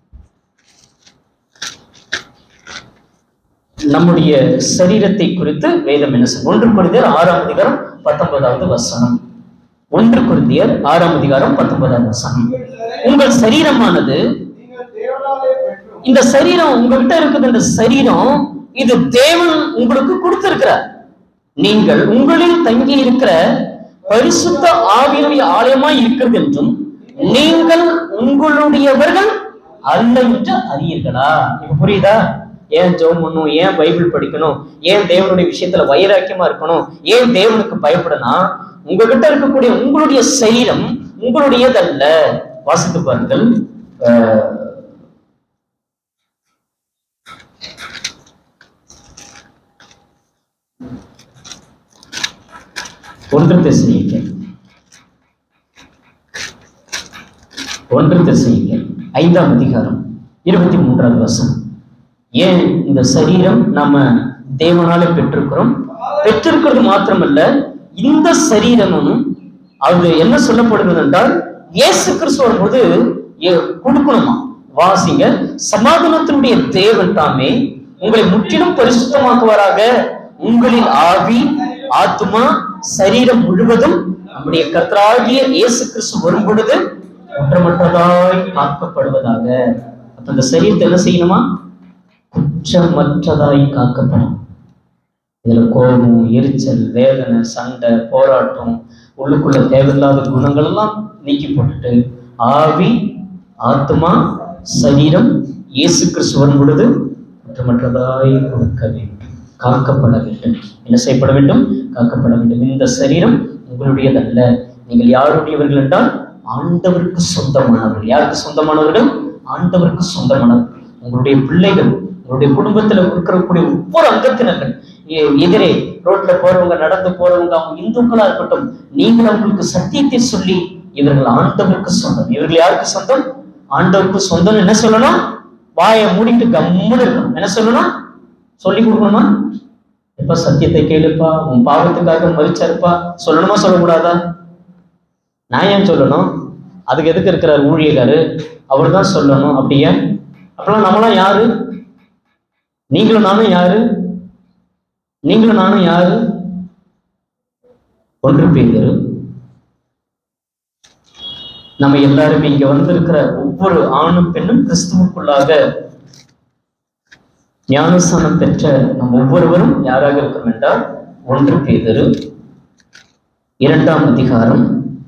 நம்முடைய சரீரத்தை குறித்து வேதம் என்ன சொல்லும் ஒன்று குருந்தியர் ஆறாம் அதிகாரம் பத்தொன்பதாவது வசனம் ஒன்று குருந்தியர் ஆறாம் அதிகாரம் பத்தொன்பதாவது வசனம் உங்கள் சரீரமானது நீங்கள் தேவனாலே பெற்றும் இந்த சரீரம் உங்கள்கிட்ட இருக்குது இந்த சரீரம் இது தேவன் உங்களுக்கு கொடுத்திருக்கிறார் நீங்கள் உங்களில் தங்கி இருக்கிற பரிசுத்த ஆவியினுடைய ஆலயமாய் இருக்கிறது என்றும் நீங்கள் உங்களுடையவர்கள் அல்ல என்று அறியீர்களா இப்ப புரியுதா ஏன் ஜெபம் பண்ணணும் ஏன் பைபிள் படிக்கணும் ஏன் தேவனுடைய விஷயத்துல வைராக்கியமா இருக்கணும் ஏன் தேவனுக்கு பயப்படணும் உங்ககிட்ட இருக்கக்கூடிய உங்களுடைய சரீரம் உங்களுடையதல்ல வாசித்து பாருங்கள் அஹ், ஒன்று திசையங்கள் ஒன்று திசையங்கள் ஐந்தாம் அதிகாரம் இருபத்தி மூன்றாவது வசனம் ஏன் இந்த சரீரம் நம்ம தேவனால பெற்றிருக்கிறோம் பெற்றிருக்கிறது மாத்திரமல்ல இந்த சரீரமும் அது என்ன சொல்லப்படுகிறது என்றால் இயேசு கிறிஸ்து வரும்போது எ- கொடுக்கணுமா வாசிங்க சமாதானத்தினுடைய தேவன் தாமே உங்களை முற்றிலும் பரிசுத்தமாக்குவாராக உங்களில் ஆவி ஆத்துமா சரீரம் முழுவதும் நம்முடைய கர்த்தராகிய இயேசு கிறிஸ்து வரும் பொழுது குற்றமற்றதாய் காக்கப்படுவதாக அப்ப இந்த சரீரத்தை என்ன செய்யணுமா குற்றமற்றதாய் காக்கப்படும் இதுல கோபம் எரிச்சல் வேதனை சண்டை போராட்டம் உள்ளுக்குள்ள தேவையில்லாத குணங்கள் எல்லாம் நீக்கி போட்டுட்டு ஆவி ஆத்மா சரீரம் இயேசு கிறிஸ்து வரும் பொழுது குற்றமற்றதாய் கொடுக்க வேண்டும் காக்கப்பட வேண்டும் என்ன செய்யப்பட வேண்டும் காக்கப்பட வேண்டும் இந்த சரீரம் உங்களுடையதல்ல நீங்கள் யாருடையவர்கள் என்றால் ஆண்டவருக்கு சொந்தமானவர்கள் யாருக்கு சொந்தமானவர்கள் ஆண்டவருக்கு சொந்தமானவர்கள் உங்களுடைய பிள்ளைகள் உங்களுடைய குடும்பத்துல இருக்கக்கூடிய ஒவ்வொரு அங்கத்தினர்கள் எ- எதிரே ரோட்ல போறவங்க நடந்து போறவங்க அவங்க இந்துக்களா இருக்கட்டும் நீங்கள் அவங்களுக்கு சத்தியத்தை சொல்லி இவர்கள் ஆண்டவருக்கு சொந்தம் இவர்கள் யாருக்கு சொந்தம் ஆண்டவருக்கு சொந்தம் என்ன சொல்லணும் வாயை மூடிட்டு கம்முன்னு இருக்கணும் என்ன சொல்லணும் சொல்லி கொடுக்கணுமா எப்ப சத்தியத்தை கேளுப்பா உன் பாவத்துக்காக மறிச்சாருப்பா சொல்லணுமா சொல்லக்கூடாதா நான் ஏன் சொல்லணும் அதுக்கு எதுக்கு இருக்கிறார் ஊழியக்காரு அவர் தான் சொல்லணும் அப்படியே அப்பெல்லாம் நம்மளாம் யாரு நீங்களும் நானும் யாரு நீங்களும் நானும் யாரு ஒன்று பேர் நம்ம எல்லாருமே இங்க வந்திருக்கிற ஒவ்வொரு ஆணும் பெண்ணும் கிறிஸ்துவுக்குள்ளாக ஞானஸ்தானம் பெற்ற நம் ஒவ்வொருவரும் யாராக இருக்கிறோம் என்றால் ஒன்று பேதரு இரண்டாம் அதிகாரம்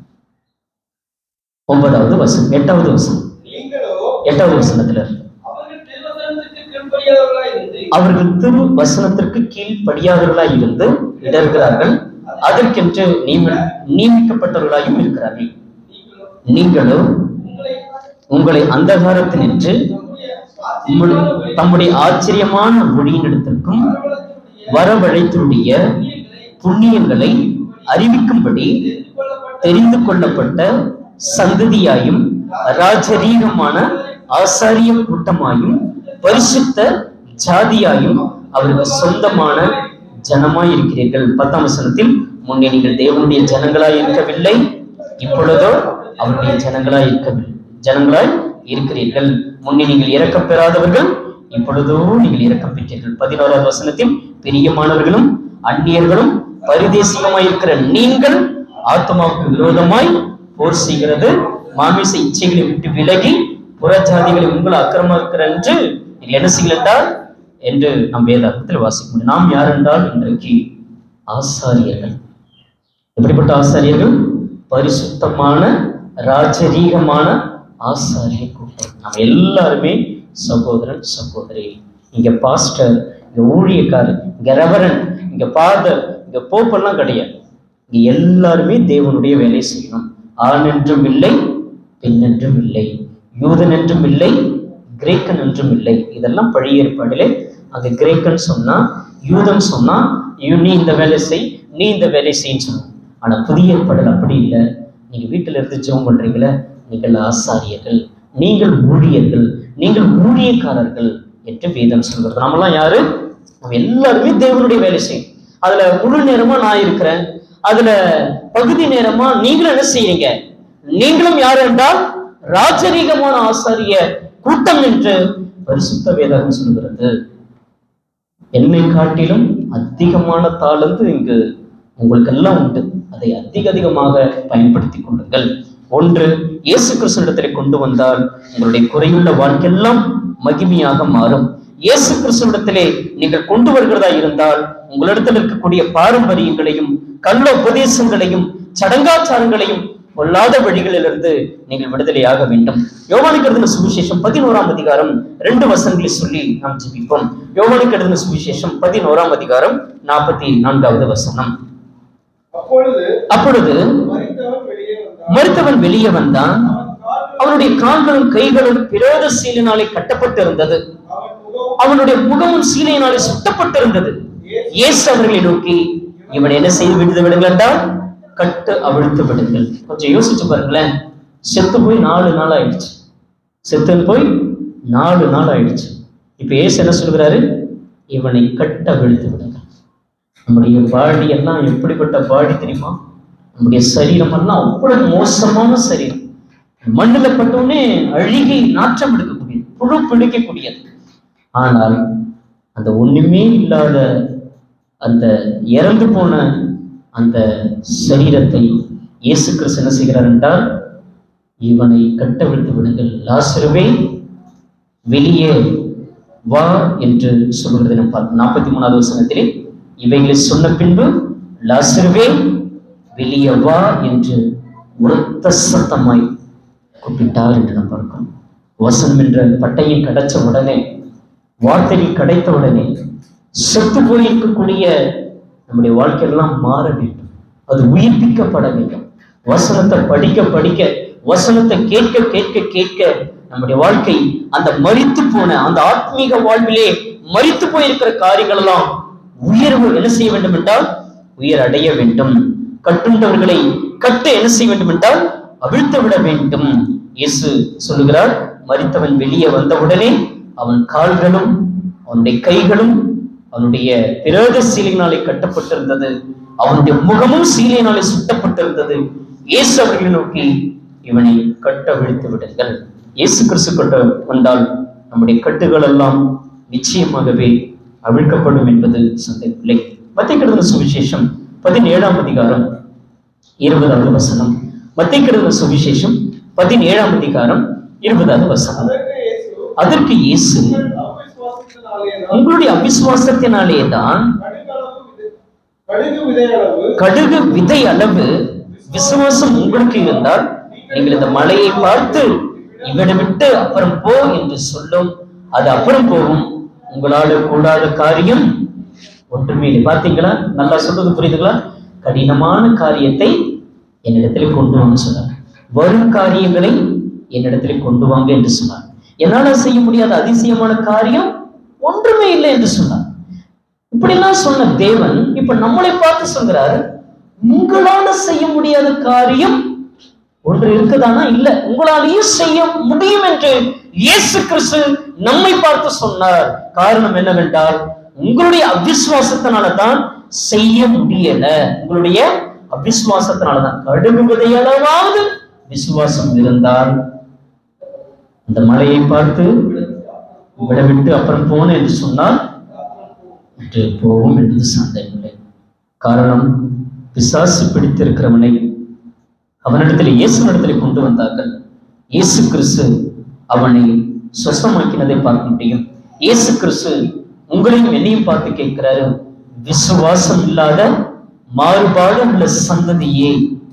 ஒன்பதாவது வசனம் எட்டாவது வசனம் நீங்களோ எட்டாவது வசனத்துல இருக்கு. அவர்கள் திருவசனத்துக்கு கீழ்ப்படியாதவர்களாய் இருந்து அவர்கள் திரு வசனத்திற்கு கீழ்ப்படியாதவர்களாய் இருந்து இடர்கிறார்கள் அதற்கென்று நியம நியமிக்கப்பட்டவர்களாயும் இருக்கிறார்கள் நீங்களோ நீங்களோ உங்களை உங்களை அந்தகாரத்தினின்று தம்முடைய உம்முடைய- ஆச்சரியமான வழி- தம்முடைய ஆச்சரியமான ஒளியினிடத்திற்கும் வரவழைத்தவருடைய வரவழைத்துடைய புண்ணியங்களை அறிவிக்கும்படி தெரிந்து கொள்ளப்பட்ட சந்ததியாயும் ராஜரீகமான ஆசாரிய கூட்டமாயும் பரிசுத்த ஜாதியாயும் அவருக்கு சொந்தமான ஜனமாய் இருக்கிறீர்கள் பத்தாம் வசனத்தில் முன்னே நீங்கள் தேவனுடைய ஜனங்களாய் இருக்கவில்லை இப்பொழுதோ அவருடைய ஜனங்களாய் இருக்கவில்லை ஜனங்களாய் இருக்கிறீர்கள் முன்னே நீங்கள் இறக்கம் பெறாதவர்கள் இப்பொழுதோ நீங்கள் இறக்கம் பெற்றீர்கள் பதினோராவது வசனத்தில் பிரியமானவர்களும் அந்நியர்களும் பரிதேசிகமாய் இருக்கிற நீங்கள் ஆத்மாவுக்கு விரோதமாய் போர் செய்கிறது மாமிச இச்சைகளை விட்டு விலகி புறஜாதிகளை உங்கள் அக்கிரமம் இருக்கிற என்று நீங்கள் என்ன செய்யல் என்றால் என்று நாம் வேதாகத்தில் வாசிக்க முடியும் நாம் யார் என்றால் இன்றைக்கு ஆசாரியர்கள் எப்படிப்பட்ட ஆசாரியர்கள் பரிசுத்தமான ராஜரீகமான ஆசாரிய கூட்டம் நம்ம எல்லாருமே சகோதரன் சகோதரி இங்க பாஸ்டர் இங்க ஊழியக்காரர் இங்க ரெவரன் இங்க ஃபாதர் இங்க போப்பெல்லாம் கிடையாது இங்க எல்லாருமே தேவனுடைய வேலை செய்யணும் ஆண் என்றும் இல்லை பெண் என்றும் இல்லை யூதன் என்றும் இல்லை கிரேக்கன் என்றும் இல்லை இதெல்லாம் பழைய ஏற்பாடிலே அங்க கிரேக்கன் சொன்னா யூதன் சொன்னா "ஐயோ, நீ இந்த வேலை செய் நீ இந்த வேலை செய்ன்னு சொன்னான் ஆனா புதிய ஏற்பாடில் அப்படி இல்லை நீங்க வீட்டுல இருந்து ஜெபம் பண்றீங்களே நீங்கள் ஆசாரியர்கள் நீங்கள் ஊழியர்கள் நீங்கள் ஊழியக்காரர்கள் என்று வேதம் சொல்கிறது நம்மலாம் யாரு நம்ம எல்லாருமே தேவனுடைய வேலை செய்யும் அதுல முழு நேரமா நான் இருக்கிறேன் அதுல பகுதி நேரமா நீங்களும் என்ன செய்றீங்க நீங்களும் யார் என்றால் ராஜரீகமான ஆசாரிய கூட்டம் என்று பரிசுத்த வேதகம் சொல்கிறது என்னை காட்டிலும் அதிகமான தாளந்து இங்கு உங்களுக்கெல்லாம் உண்டு அதை அதிக அதிகமாக பயன்படுத்தி கொள்ளுங்கள் ஒன்று இயேசு கிறிஸ்துவிடத்திலே கொண்டு வந்தால் உங்களுடைய குறையுள்ள வாழ்க்கையெல்லாம் மகிமையாக மாறும் இயேசு கிறிஸ்துவிடத்திலே நீங்கள் கொண்டு வருகிறதா இருந்தால் உங்களிடத்தில் இருக்கக்கூடிய பாரம்பரியங்களையும் கள்ள உபதேசங்களையும் சடங்காச்சாரங்களையும் பொல்லாத வழிகளிலிருந்து நீங்கள் விடுதலையாக வேண்டும் யோவானுக்கு எழுதின சுவிசேஷம் பதினோராம் அதிகாரம் ரெண்டு வசனங்களை சொல்லி நாம் ஜெபிப்போம் யோவானுக்கு எழுதின சுவிசேஷம் பதினோராம் அதிகாரம் நாற்பத்தி நான்காவது வசனம் அப்பொழுது அப்பொழுது மரித்தவன் வெளியே வந்தான் மருத்துவன் வெளியே வந்தான் அவன் கால்கள் அவனுடைய கால்களும் கைகளும் பிரேத சீலினாலே கட்டப்பட்டிருந்தது அவன் முகம் அவனுடைய முகமும் சீலையினாலே சுட்டப்பட்டிருந்தது இயேசு அவர்களை நோக்கி இவன் என்ன செய்து விடுது விடுங்கள் என்றால் கட்டு அவிழ்த்து விடுங்கள் கொஞ்சம் யோசிச்சு பாருங்களேன் செத்து போய் நாலு நாள் ஆயிடுச்சு செத்துன்னு போய் நாலு நாள் ஆயிடுச்சு இப்ப இயேசு என்ன சொல்கிறாரு இவனை கட்ட அவிழ்த்து விடுங்கள் நம்முடைய பாடி எல்லாம் எப்படிப்பட்ட பாடி தெரியுமா நம்முடைய சரீரம் எல்லாம் அவ்வளவு மோசமான சரீரம் மண்ணுல பட்டவுடனே அழுகி நாற்றம் எடுக்கக்கூடியது புழு பிடிக்கக்கூடியது ஆனால் அந்த ஒண்ணுமே இல்லாத அந்த இறந்து போன அந்த சரீரத்தை இயேசு கிறிஸ்து என்ன செய்கிறார் என்றால் இவனை கட்டவிழ்த்து விடுங்கள் லாசருவே வெளியே வா என்று சொல்கிறது நம்ம பார்க்கிறோம் நாற்பத்தி மூணாவது வசனத்திலே இவைகளை சொன்ன பின்பு லாசருவே வெளியே வா என்று உரத்த சத்தமாய் கூப்பிட்டார் என்று நாம் பார்க்கிறோம் வசனம் என்ற பட்டையை கிடைச்ச உடனே வார்த்தைகள் கிடைத்த உடனே செத்து போயிருக்கக்கூடிய நம்முடைய வாழ்க்கையெல்லாம் மாற வேண்டும் அது உயிர்ப்பிக்கப்பட வேண்டும் வசனத்தை படிக்க படிக்க வசனத்தை கேட்க கேட்க கேட்க நம்முடைய வாழ்க்கை அந்த மரித்து போன அந்த ஆத்மீக வாழ்விலே மரித்து போயிருக்கிற காரியங்கள் எல்லாம் உயர்வு என்ன செய்ய வேண்டும் என்றால் உயர் அடைய வேண்டும் கட்டுண்டவர்களை கட்ட என்ன செய்ய வேண்டும் என்றால் அவிழ்த்து விட வேண்டும் இயேசு சொல்லுகிறார் மரித்தவன் வெளியே வந்தவுடனே அவன் கால்களும் அவனுடைய கைகளும் அவனுடைய பிரேத சீலையினாலே கட்டப்பட்டிருந்தது அவனுடைய முகமும் சீலையினாலே சுட்டப்பட்டிருந்தது இயேசு அவர்களை நோக்கி இவனை கட்ட விழித்து விடுங்கள் இயேசு கிறிஸ்து கட்ட வந்தால் நம்முடைய கட்டுகள் எல்லாம் நிச்சயமாகவே அவிழ்க்கப்படும் என்பது சந்தேகமில்லை மத்திய கிடந்த சுவிசேஷம் பதினேழாம் அதிகாரம் இருபதாவது வசனம் மத்திய கிடந்த சுவிசேஷம் பதினேழாம் அதிகாரம் இருபதாவது வசனம் அதற்கு இயேசு அதற்கு இயேசு உங்கள் அவிசுவாசத்தினாலேதான் உங்களுடைய அவிசுவாசத்தினாலே தான் கடுகளவு விதை- கடுகு விதையளவு கடுகு விதை அளவு விசுவாசம் உங்களுக்கு இருந்தால் நீங்கள் இந்த மலையை பார்த்து இவனை விட்டு அப்புறம் போ என்று சொல்லும் அது அப்புறம் போகும் உங்களால கூடாத காரியம் ஒன்றுமே இல்லை பார்த்தீங்களா நல்லா சொல்றது புரியுதுங்களா கடினமான காரியத்தை என்னிடத்துல கொண்டு வாங்க சொன்னார் வரும் காரியங்களை என்னிடத்துல கொண்டு வாங்க என்று சொன்னார் என்னால செய்ய முடியாத அதிசயமான காரியம் ஒன்றுமே இல்லை என்று சொன்னார் இப்படிலாம் சொன்ன தேவன் இப்ப நம்மளை பார்த்து சொல்கிறாரு உங்களால செய்ய முடியாத காரியம் ஒன்று இருக்குதானா இல்ல உங்களாலேயும் செய்ய முடியும் என்று இயேசு கிறிஸ்து நம்மை பார்த்து சொன்னார் காரணம் என்னவென்றால் உங்களுடைய அவிசுவாசத்தினால தான் செய்ய முடியல உங்களுடைய அவிசுவாசத்தினால தான் கடுகு விதையளவாவது விசுவாசம் இருந்தால் அந்த மலையை பார்த்து விட விட்டு அப்புறம் போன என்று சொன்னால் விட்டு போவோம் என்பது சந்தேகமில்லை காரணம் பிசாசு பிடித்திருக்கிறவனை அவனிடத்தில் இயேசுனிடத்தில் கொண்டு வந்தார்கள் இயேசு கிறிஸ்து அவனை சொசமாக்கினதை பார்க்க முடியும் இயேசு கிறிஸ்து உங்களையும் என்னையும் பார்த்து கேட்கிறாரு விசுவாசம் இல்லாத மாறுபாடு உள்ள சந்ததியே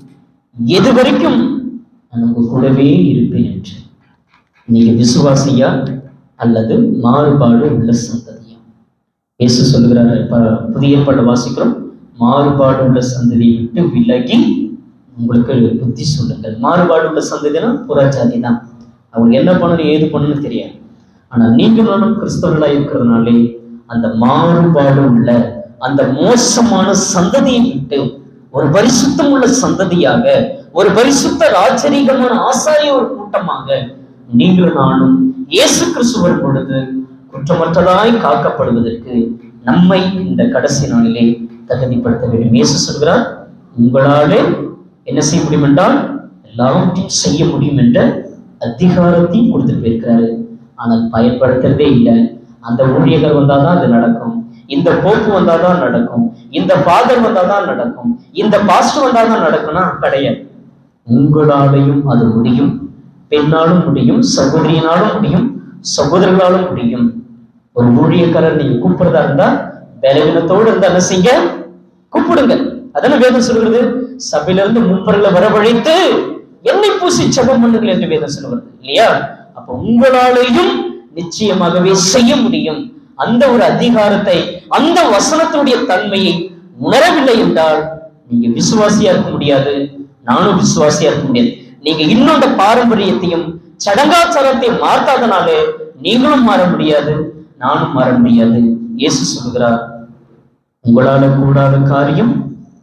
எது வரைக்கும் நான் உங்க கூடவே இருப்பேன் என்று நீங்க விசுவாசியா அல்லது மாறுபாடு உள்ள சந்ததியா இயேசு சொல்லுகிறார் இப்ப புதிய ஏற்பாடு வாசிக்கிறோம் மாறுபாடு உள்ள சந்ததியை விட்டு விலகி உங்களுக்கு புத்தி சொல்லுங்கள் மாறுபாடு உள்ள சந்ததினா புறஜாதி தான் அவங்க என்ன பண்ணணும் ஏது பண்ணணும்னு தெரியாது ஆனா நீங்க நானும் கிறிஸ்தவர்களா இருக்கிறதுனாலே அந்த மாறுபாடு உள்ள அந்த மோசமான சந்ததியை விட்டு ஒரு பரிசுத்தம் உள்ள சந்ததியாக ஒரு பரிசுத்த ராஜரீகமான ஆசாரிய ஒரு கூட்டமாக நீங்களும் நானும் இயேசு கிறிஸ்து வரும் பொழுது குற்றமற்றதாய் காக்கப்படுவதற்கு நம்மை இந்த கடைசி நாளிலே தகுதிப்படுத்த வேண்டும் இயேசு சொல்கிறார் உங்களாலே என்ன செய்ய முடியும் என்றால் எல்லாவற்றையும் செய்ய முடியும் என்ற அதிகாரத்தையும் கொடுத்துட்டு போயிருக்கிறாரு ஆனால் பயன்படுத்துறதே இல்லை அந்த ஊழியர்கள் வந்தாதான் அது நடக்கும் இந்த போக்கு வந்தாதான் நடக்கும் இந்த ஃபாதர் வந்தாதான் நடக்கும் இந்த பாஸ்டர் வந்தாதான் நடக்கும்னா கிடையாது உங்களாலையும் அது முடியும் பெண்ணாலும் முடியும் சகோதரியினாலும் முடியும் சகோதரர்களாலும் முடியும் ஒரு ஊழியக்காரர் நீங்க கூப்பிடுறதா இருந்தா பலவீனத்தோடு இருந்தா என்ன செய்யுங்க கூப்பிடுங்க அதான வேதம் சொல்கிறது சபையிலிருந்து முப்பர்களை வரவழைத்து என்னை பூசி ஜெபம் பண்ணுங்கள் என்று வேதம் சொல்கிறது இல்லையா அப்ப உங்களாலேயும் நிச்சயமாகவே செய்ய முடியும் அந்த ஒரு அதிகாரத்தை அந்த வசனத்துடைய தன்மையை உணரவில்லை என்றால் நீங்க விசுவாசியா இருக்க முடியாது நானும் விசுவாசியா இருக்க முடியாது நீங்க இன்னும் அந்த பாரம்பரியத்தையும் சடங்காச்சாரத்தையும் மாற்றாதனாலே நீங்களும் மாற முடியாது நானும் மாற முடியாது இயேசு சொல்கிறார் உங்களால கூடாத காரியம்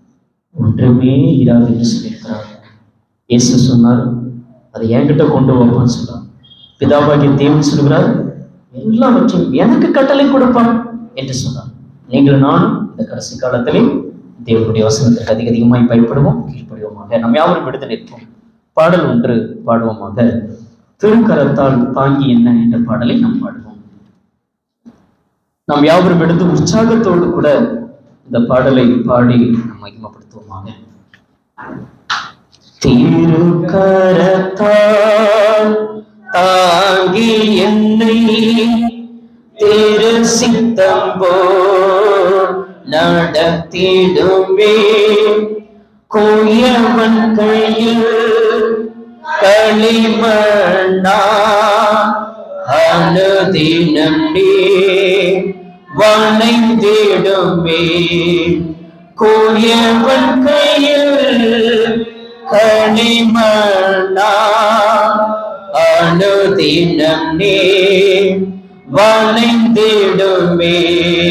ஒன்றுமே இராது என்று சொல்லியிருக்கிறார் இயேசு சொன்னார் அதை என்கிட்ட கொண்டு வாப்பான்னு சொன்னார் பிதாவாகிய தேவன் சொல்கிறார் எல்லாவற்றையும் எனக்கு கட்டளை கொடுப்பான் என்று சொன்னார் நீங்கள் நானும் இந்த கடைசி காலத்திலே தேவனுடைய வசனத்திற்கு அதிக அதிகமாய் பயப்படுவோம் கீழ்ப்படுவோமாக நாம் யாவரும் விடுதலை நிற்போம் பாடல் ஒன்று பாடுவோமாக திருக்கரத்தால் தாங்கி என்ன என்ற பாடலை நாம் பாடுவோம் நாம் யாவரும் எடுத்து உற்சாகத்தோடு கூட இந்த பாடலை பாடி நாம் மகிமைப்படுத்துவோமாக திருக்கரத்தால் தாங்கி என்னை திரு சித்தம் போல் நடத்திடுவே கோயவன் கையில் களிமண்ணா அனுதினம் நீ வணைந்திடுமே கோயவன் கையில் களிமண்ணா அனுதினம் நீ வணைந்திடுமே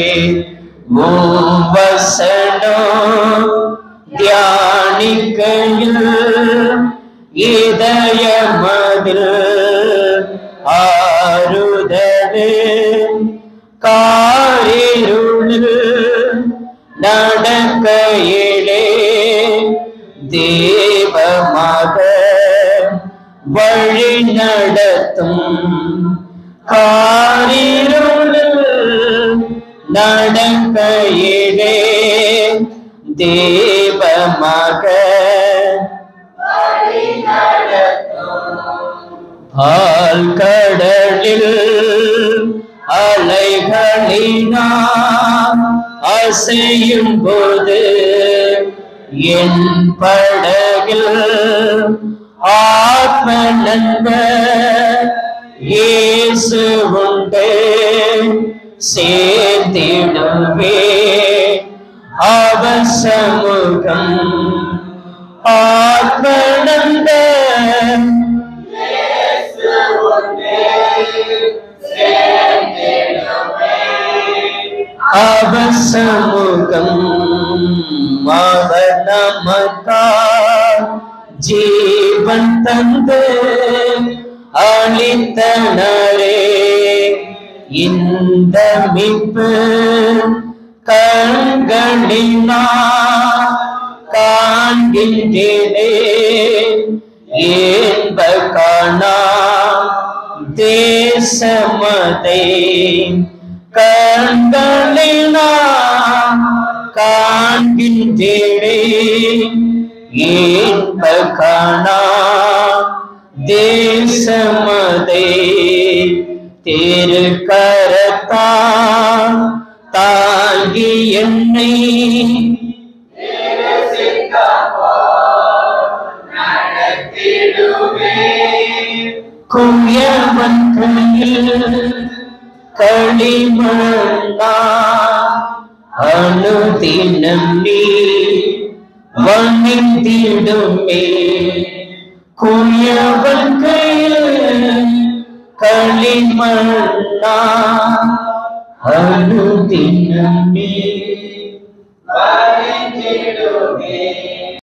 உம் வசனம் தியானிக்கையில் இதயமதில் ஆறுதலே காரிருளில் நடக்கையிலே தேவமாக வழி நடத்தும் காரிருளில் நடக்கையிலே தேவமாக வழி நடத்தும் ஆழ்கடலில் அலைகளினால் அசையும் போது என் படகில் ஆத்ம நண்பர் இயேசு உண்டு சேர்த்திடுவே அவர் சமூகம் ஆத்ம நண்பர் அவசமுகம் அவர் நமக்கா ஜீவன் தந்து அளித்தனரே இந்த மிப்பு கண்களினா காண்கின்றேனே என்ப காணா தேசமதை கண்களினா காண்கின்றேனே என்ப காணா தேசமதை திருக்கரத்தா தாங்கி என்னை குயவன் கையில் களிமண்ணா அனுதினம் நீ வணிந்திடுமே குயவன் கையில் களிமண்ணா அனுதினம் நீ வழிந்திடுமே